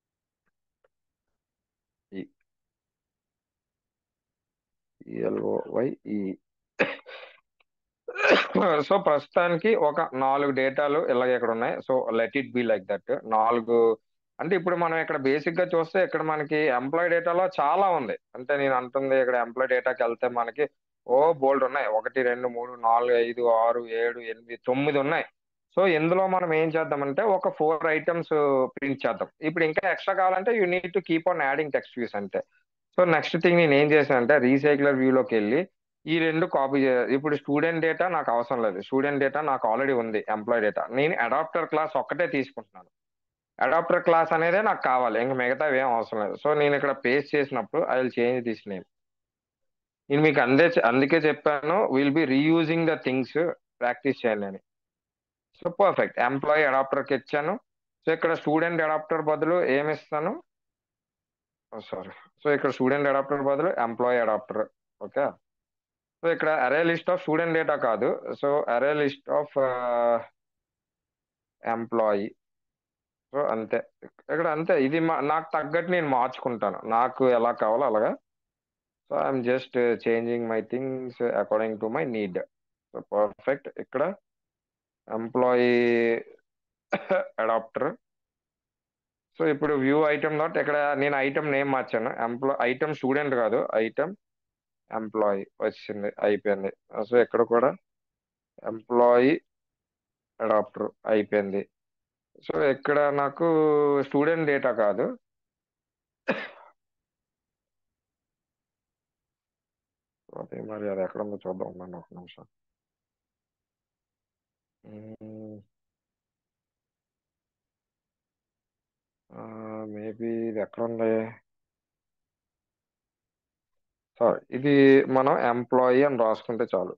ఈ ఎల్ఓవై ఈ సో ప్రస్తుతానికి ఒక నాలుగు డేటాలు ఇలాగ ఇక్కడ ఉన్నాయి so let it be like that నాలుగు అంటే ఇప్పుడు మనం ఇక్కడ బేసిక్ గా చూస్తే ఇక్కడ మనకి ఎంప్లాయ్ డేటాలో చాలా ఉంది అంటే నేను అంటుంది ఇక్కడ ఎంప్లాయ్ డేటాకి వెళ్తే మనకి ఓ బోల్డ్ ఉన్నాయి ఒకటి రెండు మూడు నాలుగు ఐదు ఆరు ఏడు ఎనిమిది తొమ్మిది ఉన్నాయి సో ఇందులో మనం ఏం చేద్దామంటే ఒక ఫోర్ ఐటమ్స్ ప్రింట్ చేద్దాం ఇప్పుడు ఇంకా ఎక్స్ట్రా కావాలంటే you need to keep on adding text views అంటే సో నెక్స్ట్ థింగ్ నేను ఏం చేశాను అంటే రీసైక్లర్ వ్యూలోకి వెళ్ళి ఈ రెండు కాపీ చే ఇప్పుడు స్టూడెంట్ డేటా నాకు అవసరం లేదు స్టూడెంట్ డేటా నాకు ఆల్రెడీ ఉంది ఎంప్లాయ్ డేటా నేను అడాప్టర్ క్లాస్ ఒక్కటే తీసుకుంటున్నాను అడాప్టర్ క్లాస్ అనేదే నాకు కావాలి ఇంకా మిగతా ఏం అవసరం లేదు సో నేను ఇక్కడ పేస్ట్ చేసినప్పుడు I will change this name నేను మీకు అందే అందుకే చెప్పాను will be reusing the things practice చేయండి అని సో పర్ఫెక్ట్ ఎంప్లాయీ అడాప్టర్కి ఇచ్చాను సో ఇక్కడ స్టూడెంట్ అడాప్టర్ బదులు ఏమి ఇస్తాను సారీ సో ఇక్కడ స్టూడెంట్ అడాప్టర్ బదులు ఎంప్లాయీ అడాప్టర్ ఓకే సో ఇక్కడ array list of student data కాదు so array list of employee so అంతే ఇక్కడ అంతే ఇది మా- నాకు తగ్గట్టు నేను మార్చుకుంటాను నాకు ఎలా కావాలో అలాగా so I'm just changing my things according to my need so perfect ఇక్కడ ఎంప్లాయీ అడాప్టర్ సో ఇప్పుడు వ్యూ ఐటమ్ డాట్ ఇక్కడ నేను ఐటమ్ నేమ్ మార్చాను ఎంప్లాయ్ ఐటమ్ స్టూడెంట్ కాదు ఐటమ్ ఎంప్లాయీ వచ్చింది అయిపోయింది సో ఇక్కడ కూడా ఎంప్లాయీ అడాప్టర్ అయిపోయింది సో ఇక్కడ నాకు స్టూడెంట్ డేటా కాదు అదే మరి అది ఎక్కడ ఉందో చూద్దాం ఉండండి ఒక నిమిషం మేబీ ఇది ఎక్కడ ఉంది సారీ ఇది మనం ఎంప్లాయీ అని రాసుకుంటే చాలు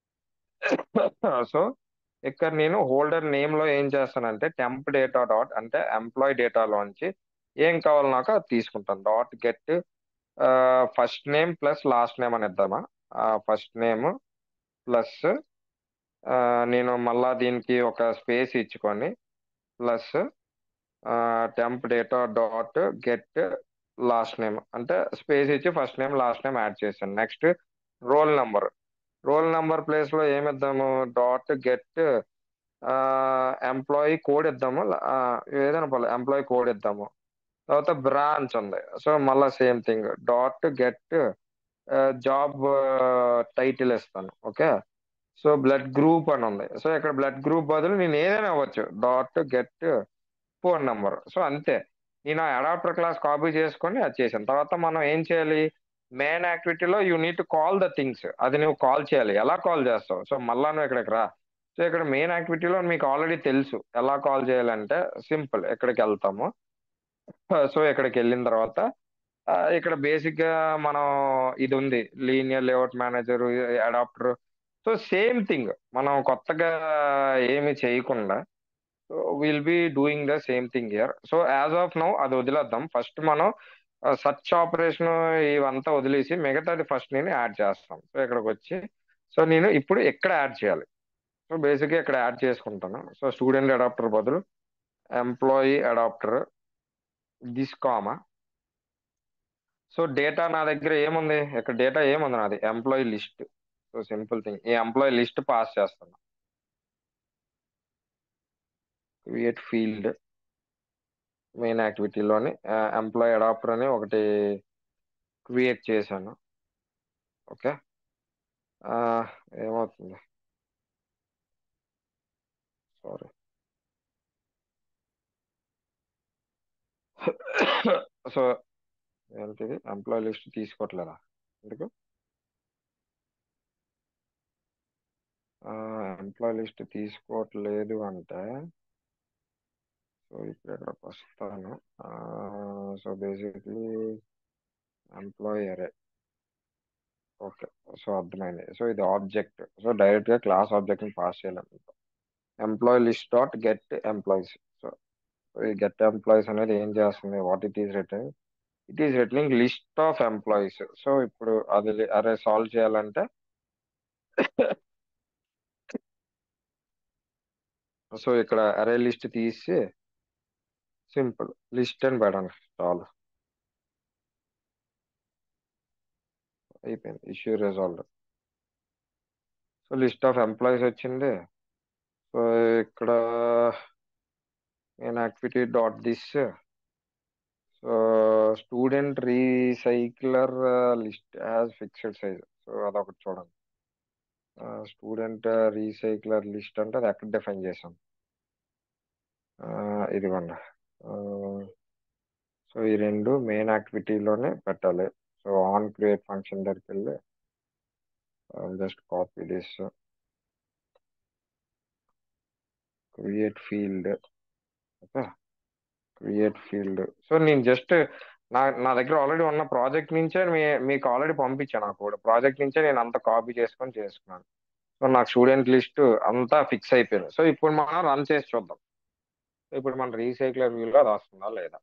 సో ఇక్కడ నేను హోల్డర్ నేమ్ లో ఏం చేస్తానంటే టెంప్ డేటా డాట్ అంటే ఎంప్లాయీ డేటాలోంచి ఏం కావాలి నాకు అది తీసుకుంటాను dot get first name plus last name అని ఇద్దామా ఫస్ట్ నేమ్ ప్లస్ నేను మళ్ళా దీనికి ఒక స్పేస్ ఇచ్చుకొని plus temp data dot get last name అంటే స్పేస్ ఇచ్చి first name last name add చేశాను next roll number roll number place లో ఏమి ఇద్దాము డాట్ గెట్ ఎంప్లాయీ కోడ్ ఇద్దాము ఆ, ఏదైనా పర్లేదు ఎంప్లాయీ కోడ్ ఇద్దాము తర్వాత బ్రాంచ్ ఉంది సో మళ్ళీ same thing dot get job title ఇస్తాను ఓకే సో బ్లడ్ గ్రూప్ అని ఉంది సో ఇక్కడ బ్లడ్ గ్రూప్ బదులు నేను ఏదైనా అవ్వచ్చు dot get phone number so అంతే నేను ఆ అడాప్టర్ క్లాస్ కాపీ చేసుకొని అది చేశాను తర్వాత మనం ఏం చేయాలి మెయిన్ యాక్టివిటీలో you need to call the things అది నువ్వు కాల్ చేయాలి ఎలా కాల్ చేస్తావు సో మళ్ళా నువ్వు ఇక్కడికి రా సో ఇక్కడ మెయిన్ యాక్టివిటీలో మీకు ఆల్రెడీ తెలుసు ఎలా కాల్ చేయాలంటే సింపుల్ ఎక్కడికి వెళ్తాము సో ఇక్కడికి వెళ్ళిన తర్వాత ఆ, ఇక్కడ బేసిక్ గా మనం ఇది ఉంది linear layout manager adapter so same thing మనం కొత్తగా ఏమి చేయకుండా so will be doing the same thing here so as of now అది వదిలేద్దాం ఫస్ట్ మనం సర్చ్ ఆపరేషన్ ఇవంతా వదిలేసి మిగతాది ఫస్ట్ నేను యాడ్ చేస్తాం సో ఇక్కడికి వచ్చి సో నేను ఇప్పుడు ఎక్కడ యాడ్ చేయాలి సో బేసిక్గా ఇక్కడ యాడ్ చేసుకుంటాను సో స్టూడెంట్ అడాప్టర్ బదులు employee adapter this comma so data నా దగ్గర ఏముంది ఇక్కడ డేటా ఏముంది నాది employee list so simple thing ఈ ఎంప్లాయీ లిస్ట్ పాస్ చేస్తాను క్రియేట్ ఫీల్డ్ మెయిన్ యాక్టివిటీలోని ఎంప్లాయీ అడాప్టర్ అని ఒకటి క్రియేట్ చేశాను ఓకే ఏమవుతుంది సారీ సో ఏంటిది ఎంప్లాయీ లిస్ట్ తీసుకోవట్లేదా ఎందుకు ఎంప్లాయీ లిస్ట్ తీసుకోవట్లేదు అంటే సో ఇప్పుడు ఇక్కడికి వస్తాను so basically employee array okay so అర్థమైంది సో ఇది ఆబ్జెక్ట్ సో డైరెక్ట్ గా క్లాస్ ఆబ్జెక్ట్ ని పాస్ చేయాలనుకుంటాం employee list dot get employees so ఈ గెట్ ఎంప్లాయీస్ అనేది ఏం చేస్తుంది what it is return it is returning list of employees so ఇప్పుడు అది అరే సాల్వ్ చేయాలంటే సో ఇక్కడ అరే లిస్ట్ తీసి సింపుల్ లిస్ట్ అని పెడండి చాలు అయిపోయింది issue resolve so list of employees వచ్చింది సో ఇక్కడ నేను activity dot this so student recycler list as fixed size so అదొకటి చూడండి స్టూడెంట్ రీసైక్లర్ లిస్ట్ అంటే అది ఎక్కడ డిఫైన్ చేసాం ఆ, ఇదిగోండి సో ఈ రెండు మెయిన్ యాక్టివిటీలోనే పెట్టాలి సో ఆన్ క్రియేట్ ఫంక్షన్ దగ్గరికి వెళ్ళి just copy this create field okay create field so నేను జస్ట్ నా నా దగ్గర ఆల్రెడీ ఉన్న ప్రాజెక్ట్ నుంచే మీ మీకు ఆల్రెడీ పంపించాను నాకు కూడా ప్రాజెక్ట్ నుంచే నేను అంతా కాపీ చేసుకొని చేసుకున్నాను సో నాకు స్టూడెంట్ లిస్ట్ అంతా ఫిక్స్ అయిపోయింది సో ఇప్పుడు మనం రన్ చేసి చూద్దాం సో ఇప్పుడు మన రీసైక్లర్ వ్యూలో అది వస్తుందా లేదా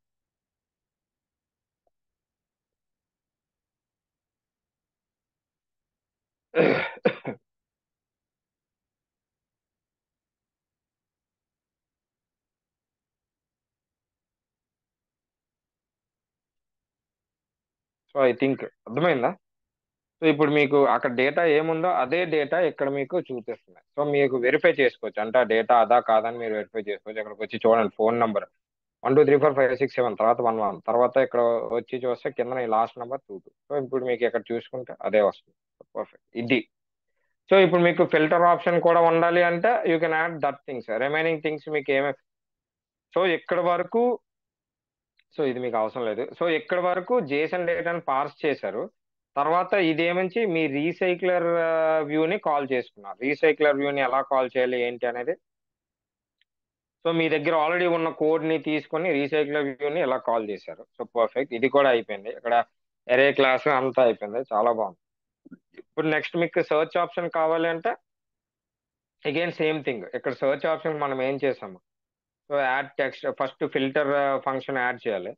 సో ఐ థింక్ అర్థమైందా సో ఇప్పుడు మీకు అక్కడ డేటా ఏముందో అదే డేటా ఇక్కడ మీకు చూపిస్తుంది సో మీకు వెరిఫై చేసుకోవచ్చు అంటే ఆ డేటా అదా కాదని మీరు వెరిఫై చేసుకోవచ్చు ఇక్కడికి వచ్చి చూడండి phone number one two three four five six seven తర్వాత వన్ వన్ తర్వాత ఇక్కడ వచ్చి చూస్తే కింద ఈ last number two two so ఇప్పుడు మీకు ఇక్కడ చూసుకుంటే అదే వస్తుంది పర్ఫెక్ట్ ఇది సో ఇప్పుడు మీకు ఫిల్టర్ ఆప్షన్ కూడా ఉండాలి అంటే you can add that things remaining things మీకు ఏమే సో ఇక్కడ వరకు సో ఇది మీకు అవసరం లేదు సో ఇక్కడ వరకు జేసన్ డేటాను పార్స్ చేశారు తర్వాత ఇదేమించి మీ రీసైక్లర్ వ్యూని కాల్ చేసుకున్నారు రీసైక్లర్ వ్యూని ఎలా కాల్ చేయాలి ఏంటి అనేది సో మీ దగ్గర ఆల్రెడీ ఉన్న కోడ్ ని తీసుకొని రీసైక్లర్ వ్యూని ఎలా కాల్ చేశారు సో పర్ఫెక్ట్ ఇది కూడా అయిపోయింది ఇక్కడ ఎరే క్లాస్ అంతా అయిపోయింది చాలా బాగుంది ఇప్పుడు నెక్స్ట్ మీకు సెర్చ్ ఆప్షన్ కావాలి అంటే అగైన్ సేమ్ థింగ్ ఇక్కడ సెర్చ్ ఆప్షన్ మనం ఏం చేసాము so add text first filter function add చేయాలి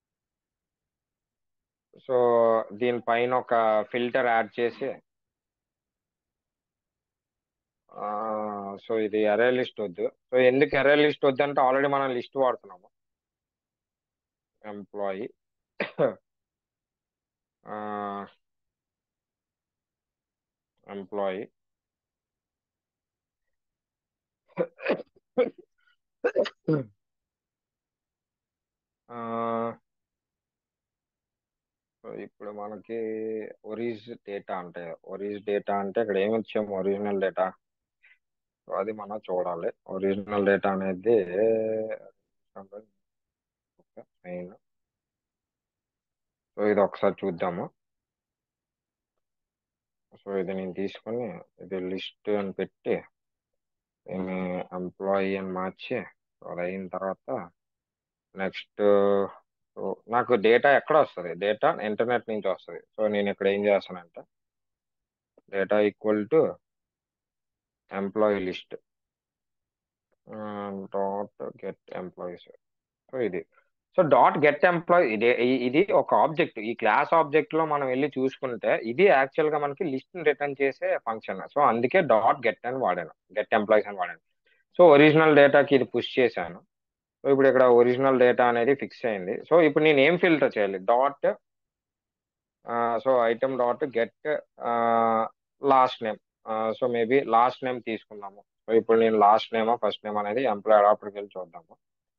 సో దీనిపైన ఒక ఫిల్టర్ యాడ్ చేసి సో ఇది అరే లిస్ట్ వద్దు సో ఎందుకు అరే లిస్ట్ వద్దు అంటే ఆల్రెడీ మనం లిస్ట్ వాడుతున్నాము ఎంప్లాయీ ఎంప్లాయీ సో ఇప్పుడు మనకి ఒరిజ్ డేటా అంటే ఒరిజ్ డేటా అంటే ఇక్కడ ఏమి వచ్చాము ఒరిజినల్ డేటా సో అది మనం చూడాలి ఒరిజినల్ డేటా అనేది మెయిన్ సో ఇది ఒకసారి చూద్దాము సో ఇది నేను తీసుకొని ఇది లిస్ట్ అని పెట్టి నేను ఎంప్లాయీ అని మార్చి సో అది అయిన తర్వాత నెక్స్ట్ సో నాకు డేటా ఎక్కడ వస్తుంది డేటా ఇంటర్నెట్ నుంచి వస్తుంది సో నేను ఇక్కడ ఏం చేస్తానంటే data equal to employee list dot get employees so ఇది సో డాట్ గెట్ ఎంప్లాయీ ఇది ఇది ఒక ఆబ్జెక్ట్ ఈ క్లాస్ ఆబ్జెక్ట్ లో మనం వెళ్ళి చూసుకుంటే ఇది యాక్చువల్ గా మనకి లిస్ట్ రిటర్న్ చేసే ఫంక్షన్ సో అందుకే డాట్ గెట్ అని వాడాను గెట్ ఎంప్లాయీస్ అని వాడాను సో ఒరిజినల్ డేటాకి ఇది పుష్ చేశాను సో ఇప్పుడు ఇక్కడ ఒరిజినల్ డేటా అనేది ఫిక్స్ అయింది సో ఇప్పుడు నేను ఏం ఫిల్టర్ చేయాలి dot so item dot get last name so maybe last name తీసుకుందాము సో ఇప్పుడు నేను లాస్ట్ నేమ్ ఫస్ట్ నేమ్ అనేది ఎంప్లాయ్ అడాప్టర్కి వెళ్ళి చూద్దాము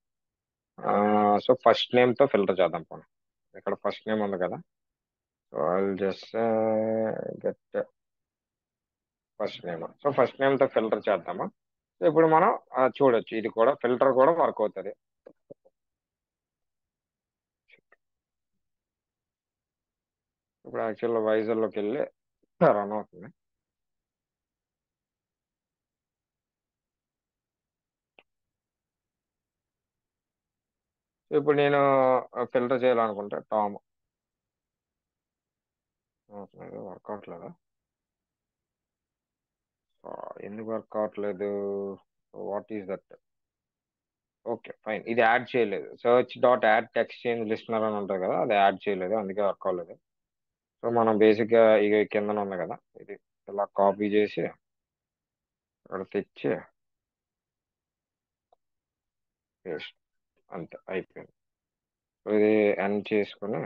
సో ఫస్ట్ నేమ్ తో ఫిల్టర్ చేద్దాం పోనీ ఇక్కడ ఫస్ట్ నేమ్ ఉంది కదా so I just get first name so first name తో ఫిల్టర్ చేద్దాము సో ఇప్పుడు మనం చూడొచ్చు ఇది కూడా ఫిల్టర్ కూడా వర్క్ అవుతుంది ఇప్పుడు యాక్చువల్ వైజర్లోకి వెళ్ళి రన్ అవుతుంది ఇప్పుడు నేను ఫిల్టర్ చేయాలనుకుంటే టామ్ వర్క్ అవట్లేదా ఎందుకు వర్క్ అవట్లేదు what is that okay fine ఇది యాడ్ చేయలేదు search dot add exchange listener అని ఉంటుంది కదా అది యాడ్ చేయలేదు అందుకే వర్క్ అవ్వలేదు సో మనం బేసిక్గా ఇక కిందన ఉంది కదా ఇది ఇలా కాపీ చేసి ఇక్కడ తెచ్చి పేస్ట్ అంతే అయిపోయింది సో ఇది ఎండ్ చేసుకుని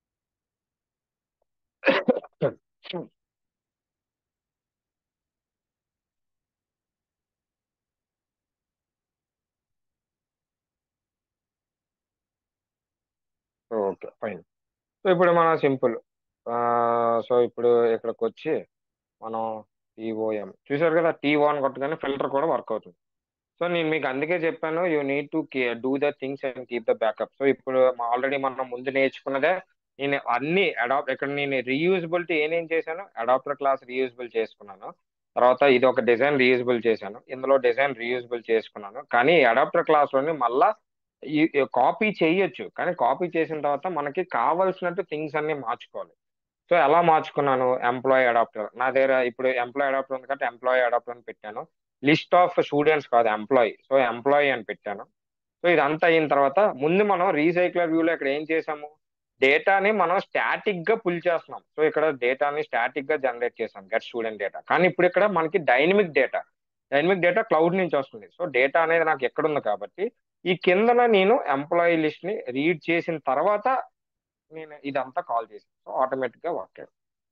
ఓకే ఫైన్ సో ఇప్పుడు మనం సింపుల్ సో ఇప్పుడు ఇక్కడికి వచ్చి మనం టీఓఎం చూసారు కదా టీ వన్ కొట్టగానే ఫిల్టర్ కూడా వర్క్ అవుతుంది సో నేను మీకు అందుకే చెప్పాను you need to do the things and keep the backup so ఇప్పుడు ఆల్రెడీ మనం ముందు నేర్చుకున్నదే నేను అన్ని అడాప్ట్ ఇక్కడ నేను రీయూజబిలిటీ ఏమేం చేశాను అడాప్టర్ క్లాస్ రీయూజబుల్ చేసుకున్నాను తర్వాత ఇది ఒక డిజైన్ రీయూజబుల్ చేశాను ఇందులో డిజైన్ రీయూజబుల్ చేసుకున్నాను కానీ అడాప్టర్ క్లాస్లోని మళ్ళా కాపీ చేయొచ్చు కానీ కాపీ చేసిన తర్వాత మనకి కావాల్సినట్టు థింగ్స్ అన్ని మార్చుకోవాలి సో ఎలా మార్చుకున్నాను ఎంప్లాయీ అడాప్టర్ నా దగ్గర ఇప్పుడు ఎంప్లాయీ అడాప్టర్ ఉంది కాబట్టి ఎంప్లాయీ అడాప్టర్ అని పెట్టాను లిస్ట్ ఆఫ్ స్టూడెంట్స్ కాదు ఎంప్లాయీ సో ఎంప్లాయీ అని పెట్టాను సో ఇదంతా అయిన తర్వాత ముందు మనం రీసైక్లర్ వ్యూలో ఇక్కడ ఏం చేసాము డేటాని మనం స్టాటిక్ గా పుల్ చేస్తున్నాం సో ఇక్కడ డేటాని స్టాటిక్ గా జనరేట్ చేసాం గెట్ స్టూడెంట్ డేటా కానీ ఇప్పుడు ఇక్కడ మనకి dynamic data dynamic data cloud నుంచి వస్తుంది సో డేటా అనేది నాకు ఎక్కడ ఉంది కాబట్టి ఈ కిందన నేను ఎంప్లాయీ లిస్ట్ ని రీడ్ చేసిన తర్వాత నేను ఇదంతా కాల్ చేసాను సో ఆటోమేటిక్ గా వర్క్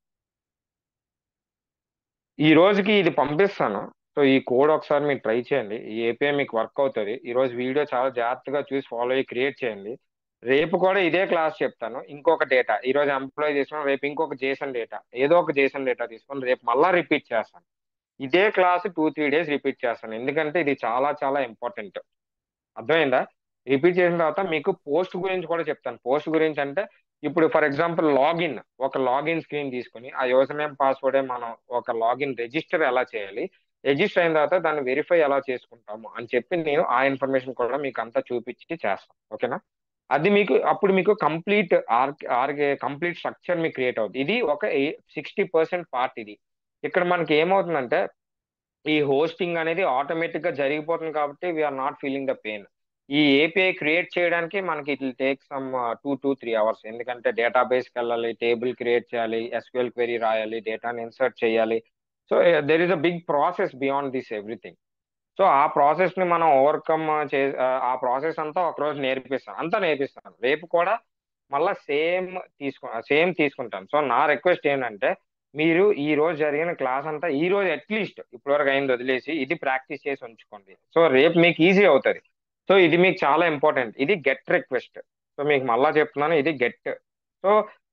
ఈ రోజుకి ఇది పంపిస్తాను సో ఈ కోడ్ ఒకసారి మీరు ట్రై చేయండి ఈ ఏపీఐ మీకు వర్క్ అవుతుంది ఈ రోజు వీడియో చాలా జాగ్రత్తగా చూసి ఫాలో అయ్యి క్రియేట్ చేయండి రేపు కూడా ఇదే క్లాస్ చెప్తాను ఇంకొక డేటా ఈ రోజు ఎంప్లాయ్ తీసుకున్నాం రేపు ఇంకొక జేసన్ డేటా ఏదో ఒక జేసన్ డేటా తీసుకొని రేపు మళ్ళా రిపీట్ చేస్తాను ఇదే class two three days repeat చేస్తాను ఎందుకంటే ఇది చాలా చాలా ఇంపార్టెంట్ అర్థమైందా రిపీట్ చేసిన తర్వాత మీకు పోస్ట్ గురించి కూడా చెప్తాను పోస్ట్ గురించి అంటే ఇప్పుడు ఫర్ ఎగ్జాంపుల్ లాగిన్ ఒక లాగిన్ స్క్రీన్ తీసుకుని ఆ యూజర్ నేమ్ పాస్వర్డ్ మనం ఒక లాగిన్ రిజిస్టర్ ఎలా చేయాలి రిజిస్టర్ అయిన తర్వాత దాన్ని వెరిఫై ఎలా చేసుకుంటాము అని చెప్పి నేను ఆ ఇన్ఫర్మేషన్ కూడా మీకు అంతా చూపించి చేస్తాను ఓకేనా అది మీకు అప్పుడు మీకు కంప్లీట్ ఆర్ ఆర్గే కంప్లీట్ స్ట్రక్చర్ మీకు క్రియేట్ అవుతుంది ఇది ఒక సిక్స్టీ పర్సెంట్ పార్ట్ ఇది ఇక్కడ మనకి ఏమవుతుందంటే ఈ హోస్టింగ్ అనేది ఆటోమేటిక్ గా జరిగిపోతుంది కాబట్టి we're not feeling the pain ఈ ఏపీఐ క్రియేట్ చేయడానికి మనకి it take some two two three hours ఎందుకంటే డేటాబేస్కి వెళ్ళాలి టేబుల్ క్రియేట్ చేయాలి ఎస్క్యూఎల్ క్వెరీ రాయాలి డేటాని ఇన్సర్ట్ చేయాలి so there is a big process beyond this everything so ఆ ప్రాసెస్ ని మనం ఓవర్కమ్ చే ఆ ప్రాసెస్ అంతా ఒక రోజు నేర్పిస్తాను అంతా నేర్పిస్తాను రేపు కూడా మళ్ళీ సేమ్ తీసుకు సేమ్ తీసుకుంటాను సో నా రిక్వెస్ట్ ఏంటంటే మీరు ఈ రోజు జరిగిన క్లాస్ అంతా ఈ రోజు అట్లీస్ట్ ఇప్పటివరకు అయింది వదిలేసి ఇది ప్రాక్టీస్ చేసి ఉంచుకోండి సో రేపు మీకు ఈజీ అవుతుంది సో ఇది మీకు చాలా ఇంపార్టెంట్ ఇది గెట్ రిక్వెస్ట్ సో మీకు మళ్ళా చెప్తున్నాను ఇది గెట్ సో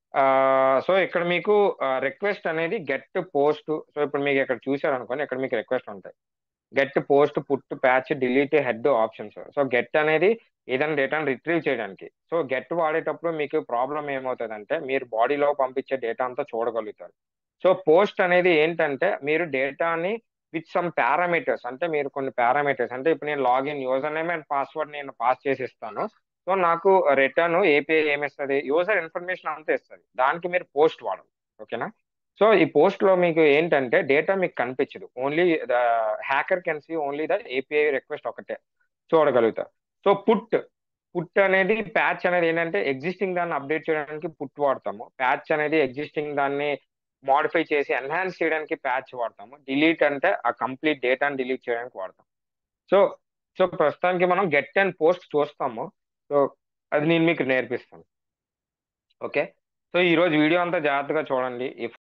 సో ఇక్కడ మీకు రిక్వెస్ట్ అనేది గెట్ పోస్ట్ సో ఇప్పుడు మీకు ఇక్కడ చూసారనుకోండి ఇక్కడ మీకు రిక్వెస్ట్ ఉంటాయి get post put patch delete head options so get అనేది ఏదైనా డేటాను రిట్రీవ్ చేయడానికి సో గెట్ వాడేటప్పుడు మీకు ప్రాబ్లం ఏమవుతుందంటే మీరు బాడీలో పంపించే డేటా అంతా చూడగలుగుతారు సో పోస్ట్ అనేది ఏంటంటే మీరు డేటాని విత్ సమ్ పారామీటర్స్ అంటే మీరు కొన్ని పారామీటర్స్ అంటే ఇప్పుడు నేను login user name and password నేను పాస్ చేసి ఇస్తాను సో నాకు రిటర్న్ ఏపీఐ ఏమిస్తుంది యూజర్ ఇన్ఫర్మేషన్ అంతా ఇస్తుంది దానికి మీరు పోస్ట్ వాడాలి ఓకేనా సో ఈ పోస్ట్ లో మీకు ఏంటంటే డేటా మీకు కనిపించదు only the hacker can see only the API request ఒకటే చూడగలుగుతారు సో పుట్ పుట్ అనేది ప్యాచ్ అనేది ఏంటంటే ఎగ్జిస్టింగ్ దాన్ని అప్డేట్ చేయడానికి పుట్ వాడతాము ప్యాచ్ అనేది ఎగ్జిస్టింగ్ దాన్ని మాడిఫై చేసి ఎన్హాన్స్ చేయడానికి ప్యాచ్ వాడతాము డిలీట్ అంటే ఆ కంప్లీట్ డేటాని డిలీట్ చేయడానికి వాడతాం సో సో ప్రస్తుతానికి మనం గెట్ అండ్ పోస్ట్ చూస్తాము సో అది నేను మీకు నేర్పిస్తాను ఓకే సో ఈరోజు వీడియో అంతా జాగ్రత్తగా చూడండి